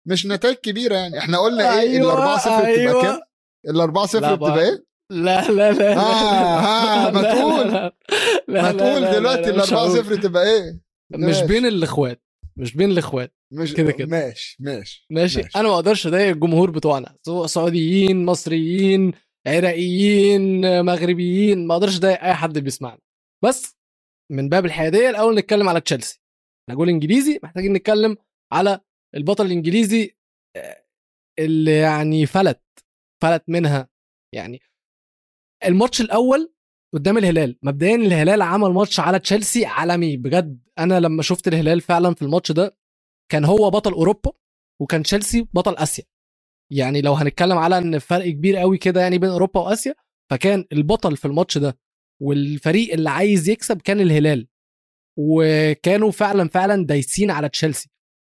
مش نتائج كبيره يعني احنا قلنا ايه ال أيوة، 4 0 بتبقى أيوة. كام ال 4 0 لا بتبقى بقى. ايه لا لا لا لا. آه، ها، ما لا، لا، تقول. لا. لا، ما لا، تقول لا، دلوقتي لا، ال مش 4 هقول. 0 تبقى ايه مش ماشي. بين الاخوات مش بين الاخوات مش كده كده. ماشي ماشي ماشي انا ما اقدرش اضايق الجمهور بتوعنا سواء سعوديين مصريين عراقيين مغربيين ما اقدرش اضايق اي حد بيسمعنا بس من باب الحياديه الاول نتكلم على تشيلسي احنا جول انجليزي محتاجين نتكلم على البطل الانجليزي آه، اللي يعني فلت فلت منها يعني الماتش الاول قدام الهلال مبدئيا الهلال عمل ماتش على تشيلسي عالمي بجد انا لما شفت الهلال فعلا في الماتش ده كان هو بطل اوروبا وكان تشيلسي بطل اسيا يعني لو هنتكلم على ان فرق كبير قوي كده يعني بين اوروبا واسيا فكان البطل في الماتش ده والفريق اللي عايز يكسب كان الهلال وكانوا فعلا فعلا دايسين على تشيلسي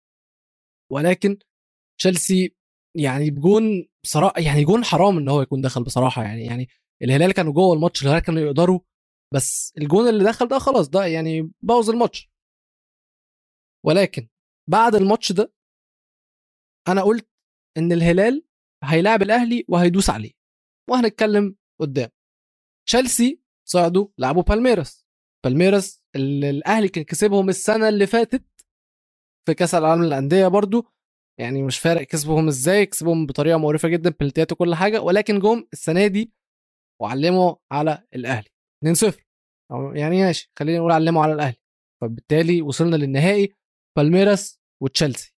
ولكن تشيلسي يعني بجون بصراحه يعني جون حرام ان هو يكون دخل بصراحه يعني يعني الهلال كانوا جوه الماتش الهلال كانوا يقدروا بس الجون اللي دخل ده خلاص ده يعني بوظ الماتش ولكن بعد الماتش ده انا قلت ان الهلال هيلاعب الاهلي وهيدوس عليه وهنتكلم قدام تشيلسي صعدوا لعبوا بالميراس بالميراس اللي الاهلي كان كسبهم السنه اللي فاتت في كاس العالم للانديه برضو يعني مش فارق كسبهم ازاي كسبهم بطريقه مقرفه جدا بلتيات وكل حاجه ولكن جم السنه دي وعلموا على الاهلي 2-0 أو يعني ماشي خلينا نقول علموا على الاهلي فبالتالي وصلنا للنهائي بالميراس وتشيلسي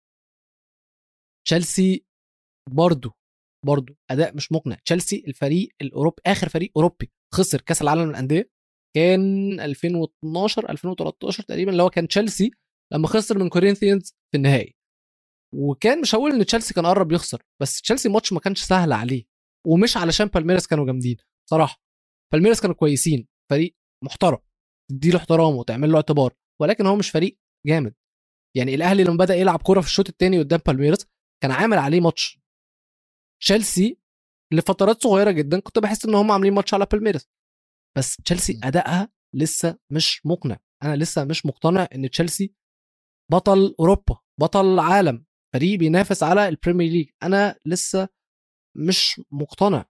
تشيلسي برضو برضو اداء مش مقنع تشيلسي الفريق الاوروبي اخر فريق اوروبي خسر كاس العالم للانديه كان 2012 2013 تقريبا اللي هو كان تشيلسي لما خسر من كورينثيانز في النهائي وكان مش هقول ان تشيلسي كان قرب يخسر بس تشيلسي الماتش ما كانش سهل عليه ومش علشان بالميراس كانوا جامدين صراحه بالميراس كانوا كويسين فريق محترم تديله احترامه وتعمل له اعتبار ولكن هو مش فريق جامد يعني الاهلي لما بدا يلعب كوره في الشوط الثاني قدام بالميراس كان عامل عليه ماتش تشيلسي لفترات صغيره جدا كنت بحس ان هم عاملين ماتش على بالميراس بس تشيلسي م. ادائها لسه مش مقنع انا لسه مش مقتنع ان تشيلسي بطل اوروبا بطل عالم فريق بينافس على البريمير ليج انا لسه مش مقتنع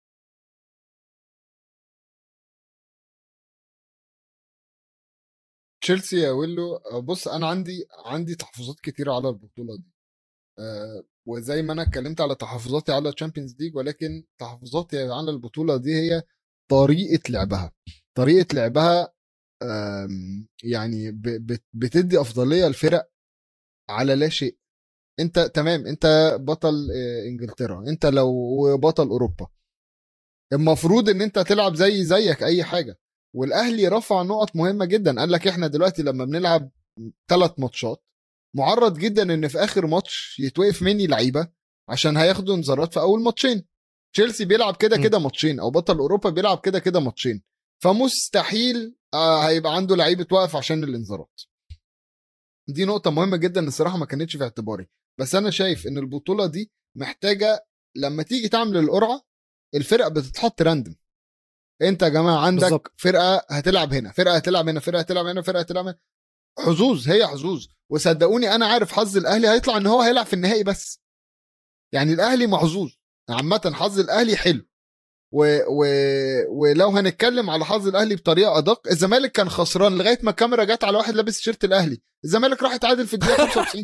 تشيلسي يا ويلو آه، بص انا عندي عندي تحفظات كتيره على البطوله دي آه، وزي ما انا اتكلمت على تحفظاتي على الشامبيونز ليج ولكن تحفظاتي على البطوله دي هي طريقه لعبها طريقه لعبها آم، يعني ب- بت- بتدي افضليه الفرق على لا شيء انت تمام انت بطل آه، انجلترا انت لو بطل اوروبا المفروض ان انت تلعب زي زيك اي حاجه والاهلي رفع نقط مهمه جدا قال لك احنا دلوقتي لما بنلعب ثلاث ماتشات معرض جدا ان في اخر ماتش يتوقف مني لعيبه عشان هياخدوا انذارات في اول ماتشين تشيلسي بيلعب كده م. كده ماتشين او بطل اوروبا بيلعب كده كده ماتشين فمستحيل آه، هيبقى عنده لعيبه توقف عشان الانذارات دي نقطة مهمة جدا الصراحة ما كانتش في اعتباري بس أنا شايف إن البطولة دي محتاجة لما تيجي تعمل القرعة الفرق بتتحط راندم أنت يا جماعة عندك بالظبط. بالزبط. فرقة هتلعب هنا فرقة هتلعب هنا فرقة هتلعب هنا فرقة هتلعب هنا حظوظ هي حظوظ وصدقوني أنا عارف حظ الأهلي هيطلع إن هو هيلعب في النهائي بس يعني الأهلي محظوظ عامة حظ الأهلي حلو و... و... ولو هنتكلم على حظ الاهلي بطريقه ادق الزمالك كان خسران لغايه ما الكاميرا جت على واحد لابس تيشيرت الاهلي الزمالك راح يتعادل في الدقيقه 95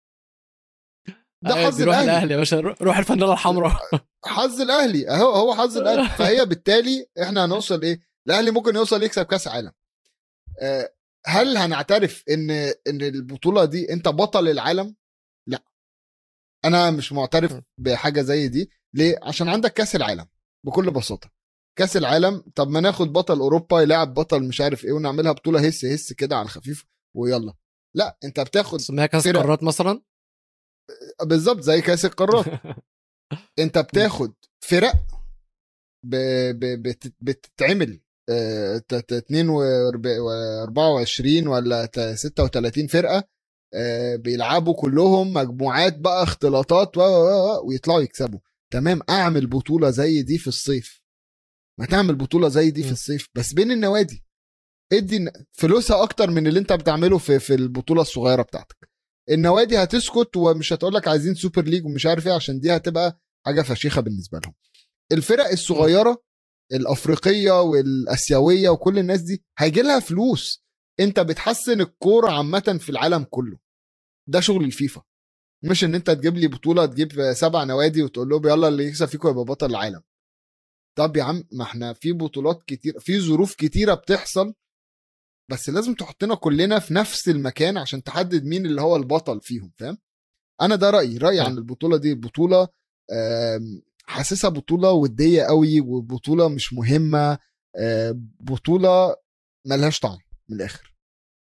ده عادي، حظ روح الاهلي الاهلي يا باشا روح- روح الفانيلا الحمراء حظ الاهلي اهو هو حظ الاهلي فهي بالتالي احنا هنوصل ايه الاهلي ممكن يوصل يكسب كاس عالم آه، هل هنعترف ان ان البطوله دي انت بطل العالم لا انا مش معترف م. بحاجه زي دي ليه عشان عندك كاس العالم بكل بساطه كاس العالم طب ما ناخد بطل اوروبا يلعب بطل مش عارف ايه ونعملها بطوله هس هس كده على الخفيف ويلا لا انت بتاخد سميها كاس فرق. قارات مثلا بالظبط زي كاس القارات انت بتاخد فرق ب... ب... بت... بتتعمل اه... ت- ت- 24 ولا ت- 36 فرقه اه... بيلعبوا كلهم مجموعات بقى اختلاطات و... و... و... ويطلعوا يكسبوا تمام اعمل بطوله زي دي في الصيف ما تعمل بطوله زي دي في م. الصيف بس بين النوادي ادي ن- فلوسها اكتر من اللي انت بتعمله في في البطوله الصغيره بتاعتك النوادي هتسكت ومش هتقول لك عايزين سوبر ليج ومش عارف ايه عشان دي هتبقى حاجه فشيخه بالنسبه لهم الفرق الصغيره الافريقيه والاسيويه وكل الناس دي هيجي لها فلوس انت بتحسن الكوره عامه في العالم كله ده شغل الفيفا مش ان انت تجيب لي بطوله تجيب سبع نوادي وتقول لهم يلا اللي يكسب فيكم يبقى بطل العالم طب يا عم ما احنا في بطولات كتير في ظروف كتيره بتحصل بس لازم تحطنا كلنا في نفس المكان عشان تحدد مين اللي هو البطل فيهم فاهم انا ده رايي رايي عن البطوله دي بطوله آم، حاسسها بطوله وديه قوي وبطوله مش مهمه آه، بطوله ملهاش طعم من الاخر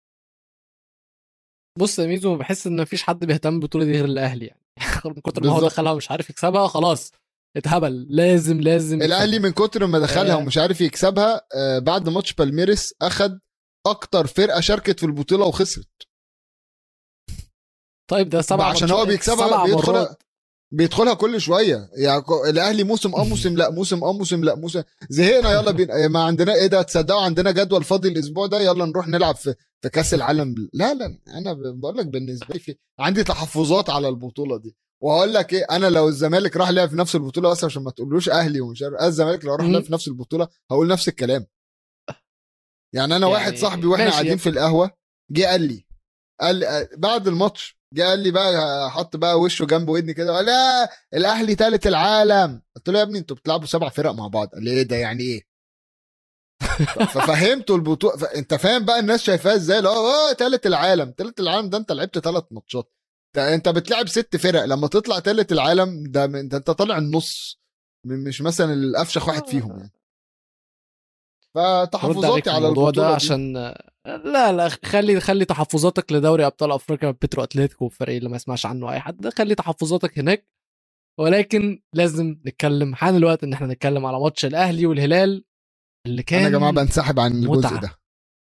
بص يا ميزو بحس ان مفيش حد بيهتم بالبطوله دي غير الاهلي يعني من كتر ما هو بالظبط. دخلها ومش عارف يكسبها خلاص اتهبل لازم لازم الاهلي يكسبها. من كتر ما دخلها آه. ومش عارف يكسبها آه، بعد ماتش بالميرس اخد اكتر فرقه شاركت في البطوله وخسرت طيب ده سبع عشان ماتشات- هو بيكسبها سبع بيدخلها مرات. بيدخلها كل شويه يعني كو- الاهلي موسم اه موسم لا موسم اه موسم لا موسم زهقنا يلا بينا ما عندنا ايه ده تصدقوا عندنا جدول فاضي الاسبوع ده يلا نروح نلعب في في كاس العالم لا لا انا ب- بقول لك بالنسبه لي في عندي تحفظات على البطوله دي وهقول لك ايه انا لو الزمالك راح لعب في نفس البطوله بس عشان ما تقولوش اهلي ومش عارف أنا الزمالك لو راح مم. لعب في نفس البطوله هقول نفس الكلام يعني انا يعني واحد صاحبي واحنا ماشي. قاعدين في القهوه جه قال لي قال لي بعد الماتش جه قال لي بقى حط بقى وشه جنب ودني كده وقال لا الاهلي ثالث العالم قلت له يا ابني انتوا بتلعبوا سبع فرق مع بعض قال لي ايه ده يعني ايه ففهمته البطوله ف... انت فاهم بقى الناس شايفاها ازاي لا اه ثالث العالم ثالث العالم ده انت لعبت ثلاث ماتشات ده انت بتلعب ست فرق لما تطلع ثالث العالم ده, من... ده انت طالع النص م- مش مثلا الافشخ واحد فيهم يعني رد عليك فتحفظاتي في على الموضوع البطوله ده دي. عشان لا لا خلي خلي تحفظاتك لدوري ابطال افريقيا بيترو اتلتيكو والفريق اللي ما يسمعش عنه اي حد خلي تحفظاتك هناك ولكن لازم نتكلم حان الوقت ان احنا نتكلم على ماتش الاهلي والهلال اللي كان انا يا جماعه بنسحب عن الجزء متعة. ده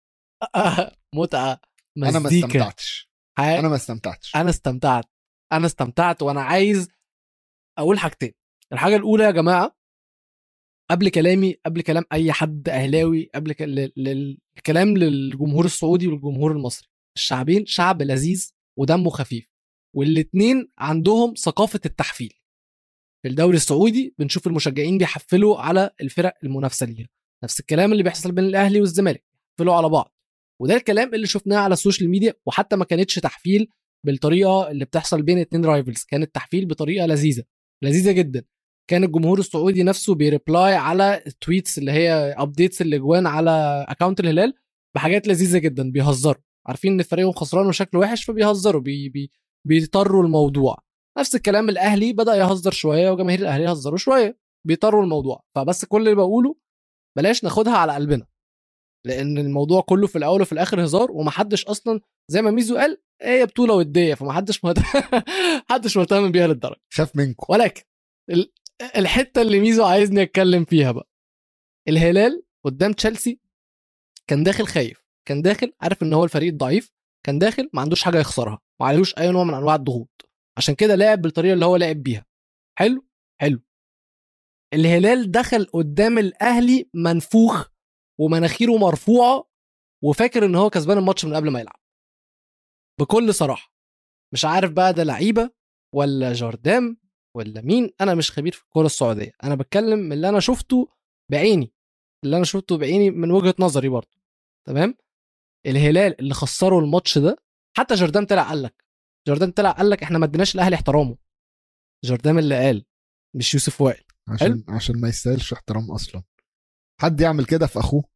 متعه انا ما مزيكا استمتعتش حي- انا ما استمتعتش انا استمتعت انا استمتعت وانا عايز اقول حاجتين الحاجه الاولى يا جماعه قبل كلامي قبل كلام اي حد اهلاوي قبل ك... ل- لل- الكلام للجمهور السعودي والجمهور المصري الشعبين شعب لذيذ ودمه خفيف والاتنين عندهم ثقافه التحفيل في الدوري السعودي بنشوف المشجعين بيحفلوا على الفرق المنافسه ليها نفس الكلام اللي بيحصل بين الاهلي والزمالك بيحفلوا على بعض وده الكلام اللي شفناه على السوشيال ميديا وحتى ما كانتش تحفيل بالطريقه اللي بتحصل بين اتنين رايفلز كانت تحفيل بطريقه لذيذه لذيذه جدا كان الجمهور السعودي نفسه بيريبلاي على التويتس اللي هي ابديتس الاجوان على اكونت الهلال بحاجات لذيذه جدا بيهزروا عارفين ان فريقهم خسران وشكله وحش فبيهزروا بي بي بيطروا الموضوع نفس الكلام الاهلي بدا يهزر شويه وجماهير الاهلي يهزروا شويه بيطروا الموضوع فبس كل اللي بقوله بلاش ناخدها على قلبنا لان الموضوع كله في الاول وفي الاخر هزار ومحدش اصلا زي ما ميزو قال هي بطوله وديه فمحدش مهتم محدش مهتم بيها للدرجه خاف منكم ولكن ال- الحته اللي ميزو عايزني اتكلم فيها بقى الهلال قدام تشيلسي كان داخل خايف كان داخل عارف ان هو الفريق الضعيف كان داخل ما عندوش حاجه يخسرها ما عليهوش اي نوع من انواع الضغوط عشان كده لعب بالطريقه اللي هو لعب بيها حلو حلو الهلال دخل قدام الاهلي منفوخ ومناخيره مرفوعه وفاكر ان هو كسبان الماتش من قبل ما يلعب بكل صراحه مش عارف بقى ده لعيبه ولا جاردام ولا مين انا مش خبير في الكوره السعوديه انا بتكلم من اللي انا شفته بعيني اللي انا شفته بعيني من وجهه نظري برضه تمام الهلال اللي خسروا الماتش ده حتى جردام طلع قال لك جردام طلع قال لك احنا ما اديناش الاهلي احترامه جردام اللي قال مش يوسف وائل عشان عشان ما يستاهلش احترام اصلا حد يعمل كده في اخوه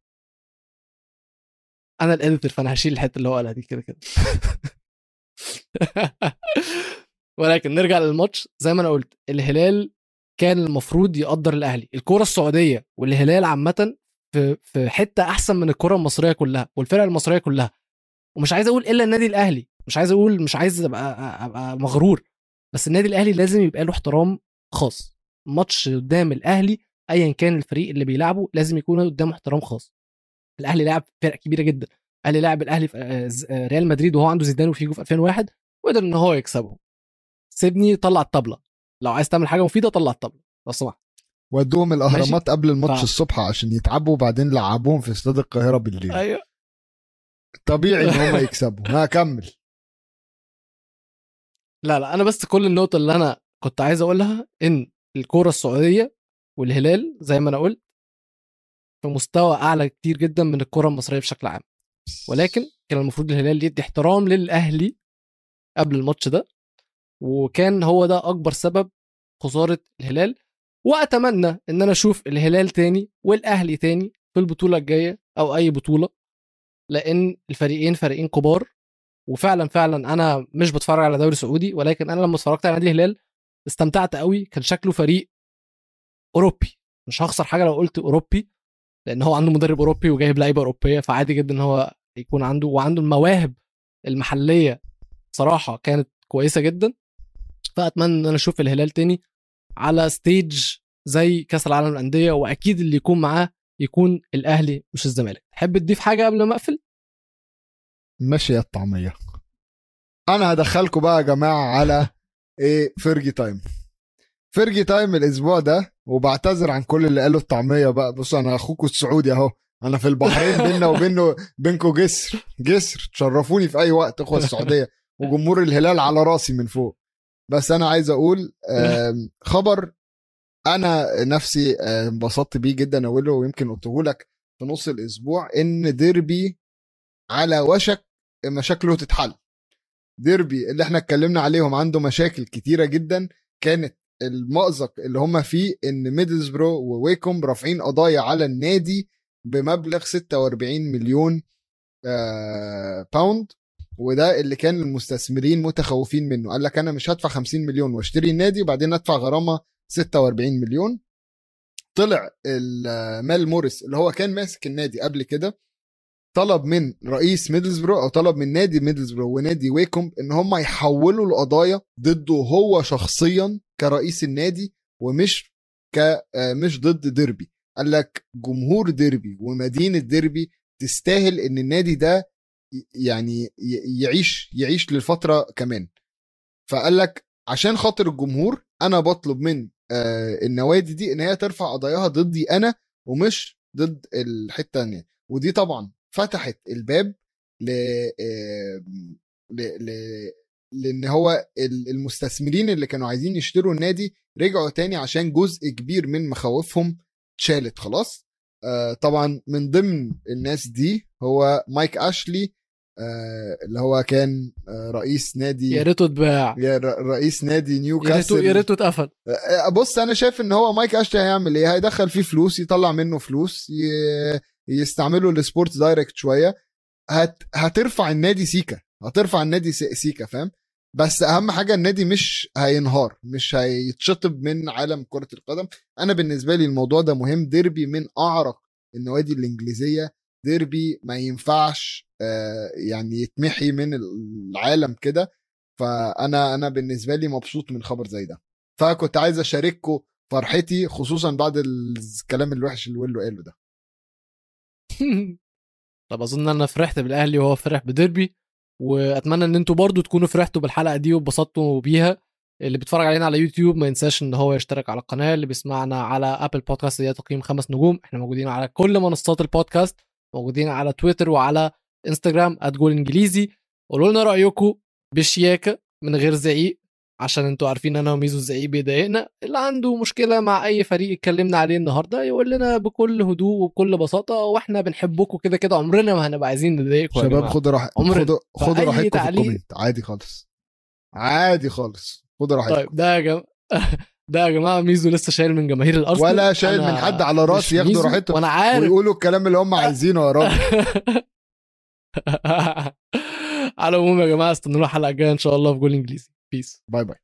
انا الاديتور فانا هشيل الحته اللي هو قالها دي كده كده ولكن نرجع للماتش زي ما انا قلت الهلال كان المفروض يقدر الاهلي الكره السعوديه والهلال عامه في في حته احسن من الكره المصريه كلها والفرق المصريه كلها ومش عايز اقول الا النادي الاهلي مش عايز اقول مش عايز ابقى ابقى مغرور بس النادي الاهلي لازم يبقى له احترام خاص ماتش قدام الاهلي ايا كان الفريق اللي بيلعبه لازم يكون قدامه احترام خاص الاهلي لعب فرق كبيره جدا الاهلي لعب الاهلي في آه، ز- آه، ريال مدريد وهو عنده زيدان وفيجو في 2001 وقدر ان هو يكسبهم سيبني طلع الطبله لو عايز تعمل حاجه مفيده طلع الطبله لو سمحت ودوهم الاهرامات قبل الماتش ف- الصبح عشان يتعبوا وبعدين لعبوهم في استاد القاهره بالليل ايوه طبيعي ان هم يكسبوا ها كمل لا لا انا بس كل النقطه اللي انا كنت عايز اقولها ان الكوره السعوديه والهلال زي ما انا قلت في مستوى اعلى كتير جدا من الكره المصريه بشكل عام ولكن كان المفروض الهلال يدي احترام للاهلي قبل الماتش ده وكان هو ده اكبر سبب خساره الهلال واتمنى ان انا اشوف الهلال تاني والاهلي تاني في البطوله الجايه او اي بطوله لان الفريقين فريقين كبار وفعلا فعلا انا مش بتفرج على دوري سعودي ولكن انا لما اتفرجت على نادي الهلال استمتعت قوي كان شكله فريق اوروبي مش هخسر حاجه لو قلت اوروبي لان هو عنده مدرب اوروبي وجايب لعيبه اوروبيه فعادي جدا ان هو يكون عنده وعنده المواهب المحليه صراحه كانت كويسه جدا فاتمنى ان انا اشوف الهلال تاني على ستيج زي كاس العالم للانديه واكيد اللي يكون معاه يكون الاهلي مش الزمالك تحب تضيف حاجه قبل ما اقفل ماشي يا الطعميه انا هدخلكم بقى يا جماعه على ايه فرجي تايم فرجي تايم الاسبوع ده وبعتذر عن كل اللي قالوا الطعميه بقى بصوا انا اخوكم السعودي اهو انا في البحرين بينا وبينه بينكم جسر جسر تشرفوني في اي وقت اخوه السعوديه وجمهور الهلال على راسي من فوق بس انا عايز اقول آم، خبر انا نفسي آه، انبسطت بيه جدا اوله ويمكن قلته لك في نص الاسبوع ان ديربي على وشك مشاكله تتحل ديربي اللي احنا اتكلمنا عليهم عنده مشاكل كتيره جدا كانت المأزق اللي هم فيه ان ميدلزبرو وويكوم رافعين قضايا على النادي بمبلغ 46 مليون آه، باوند وده اللي كان المستثمرين متخوفين منه قال لك انا مش هدفع 50 مليون واشتري النادي وبعدين ادفع غرامه 46 مليون طلع ال- مال موريس اللي هو كان ماسك النادي قبل كده طلب من رئيس ميدلزبرو او طلب من نادي ميدلزبرو ونادي ويكوم ان هم يحولوا القضايا ضده هو شخصيا كرئيس النادي ومش ك آه، مش ضد ديربي قال لك جمهور ديربي ومدينه ديربي تستاهل ان النادي ده ي- يعني ي- يعيش يعيش للفتره كمان فقال لك عشان خاطر الجمهور انا بطلب من آه، النوادي دي ان هي ترفع قضاياها ضدي انا ومش ضد الحته الثانيه ودي طبعا فتحت الباب ل آه، ل ل لان هو ال- المستثمرين اللي كانوا عايزين يشتروا النادي رجعوا تاني عشان جزء كبير من مخاوفهم اتشالت خلاص آه طبعا من ضمن الناس دي هو مايك اشلي آه اللي هو كان آه رئيس نادي يا ريته اتباع يا ر- رئيس نادي يا ريته نيوكاسل يا ريته اتقفل آه، بص انا شايف ان هو مايك اشلي هيعمل ايه هيدخل فيه فلوس يطلع منه فلوس ي... يستعمله لسبورتس دايركت شويه هت... هترفع النادي سيكا هترفع النادي س- سيكا فاهم بس اهم حاجه النادي مش هينهار مش هيتشطب من عالم كره القدم انا بالنسبه لي الموضوع ده مهم ديربي من اعرق النوادي الانجليزيه ديربي ما ينفعش آه، يعني يتمحي من العالم كده فانا انا بالنسبه لي مبسوط من خبر زي ده فكنت عايز اشارككم فرحتي خصوصا بعد الكلام الوحش اللي ويلو قاله ده طب اظن انا فرحت بالاهلي وهو فرح بديربي واتمنى ان انتوا برضو تكونوا فرحتوا بالحلقه دي واتبسطتوا بيها اللي بيتفرج علينا على يوتيوب ما ينساش ان هو يشترك على القناه اللي بيسمعنا على ابل بودكاست اللي هي تقييم خمس نجوم احنا موجودين على كل منصات البودكاست موجودين على تويتر وعلى انستجرام @جول انجليزي قولوا لنا رايكم بشياكه من غير زعيق عشان انتوا عارفين انا وميزو الزعيق بيضايقنا اللي عنده مشكله مع اي فريق اتكلمنا عليه النهارده يقول لنا بكل هدوء وبكل بساطه واحنا بنحبكم كده كده عمرنا ما هنبقى عايزين نضايقكم يا شباب جماعة. خدوا راح عمر- خدوا خدوا فأي راحتكم في تعليق- الكومنت عادي خالص عادي خالص خدوا راحتكم طيب ده يا جماعه ده يا جماعه ميزو لسه شايل من جماهير الارسنال ولا شايل أنا من حد على مش راسي ياخدوا ميزو، راحتهم وانا عارف ويقولوا الكلام اللي هم عايزينه يا راجل على العموم يا جماعه استنونا الحلقه الجايه ان شاء الله في جول انجليزي بيس باي باي